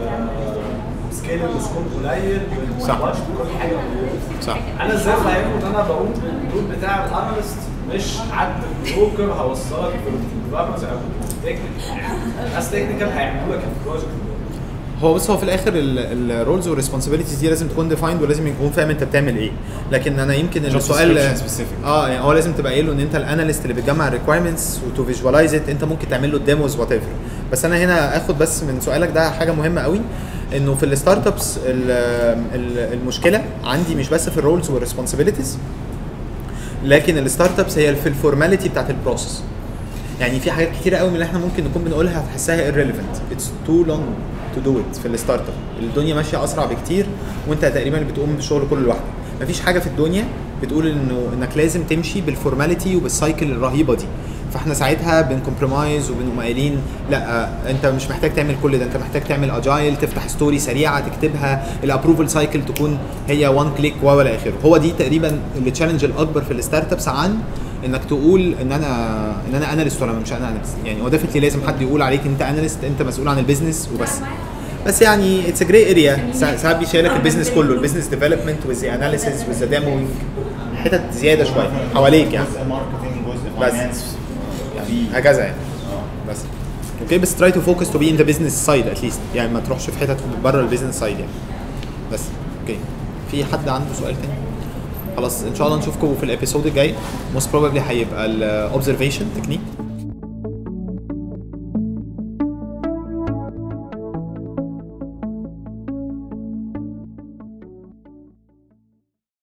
سكيل السكوب قليل صح. والبادجت وكل حاجه قليله صح انا ازاي فاهمه ان انا بقوم بالدور بتاع الاناليست مش حد بروكر هوصلك في الديفلوبمنت او تكنيكال ناس تكنيكال هيعملوا لك البروجكت هو بص هو في الاخر الرولز والريسبونسابيلتيز دي لازم تكون ديفايند ولازم يكون فاهم انت بتعمل ايه لكن انا يمكن Job السؤال description specific. اه يعني هو لازم تبقى قايله ان انت الاناليست اللي بتجمع الريكوايرمنتس وتو فيجواليز ات انت ممكن تعمل له الديموز وات ايفر بس انا هنا اخد بس من سؤالك ده حاجه مهمه قوي انه في الستارت ابس المشكله عندي مش بس في الرولز والريسبونسابيلتيز لكن الستارت ابس هي في الفورماليتي بتاعت البروسيس يعني في حاجات كتيره قوي من اللي احنا ممكن نكون بنقولها هتحسها irrelevant it's too long to do it في الستارت اب الدنيا ماشيه اسرع بكتير وانت تقريبا بتقوم بالشغل كله لوحدك مفيش حاجه في الدنيا بتقول انه انك لازم تمشي بالفورماليتي وبالسايكل الرهيبه دي فاحنا ساعتها بنكمبرومايز وبنقوم قايلين لا انت مش محتاج تعمل كل ده انت محتاج تعمل اجايل تفتح ستوري سريعه تكتبها الابروفل سايكل تكون هي وان كليك والى اخره هو دي تقريبا التشالنج الاكبر في الستارت ابس عن انك تقول ان انا ان انا اناليست ولا مش انا اناليست يعني هو ديفنتلي لازم حد يقول عليك انت اناليست انت مسؤول عن البيزنس وبس بس يعني اتس ا جري اريا ساعات بيشيلك البيزنس كله البيزنس ديفلوبمنت وذ اناليسيس وذ ديموينج حتت زياده شويه حواليك يعني جزء ماركتنج جزء بس. فاينانس يعني هكذا يعني بس اوكي بس تراي تو فوكس تو بي ان ذا بزنس سايد اتليست يعني ما تروحش في حتت بره البيزنس سايد يعني بس اوكي في حد عنده سؤال تاني خلاص ان شاء الله نشوفكم في الابيسود الجاي موست بروبابلي هيبقى الاوبزرفيشن تكنيك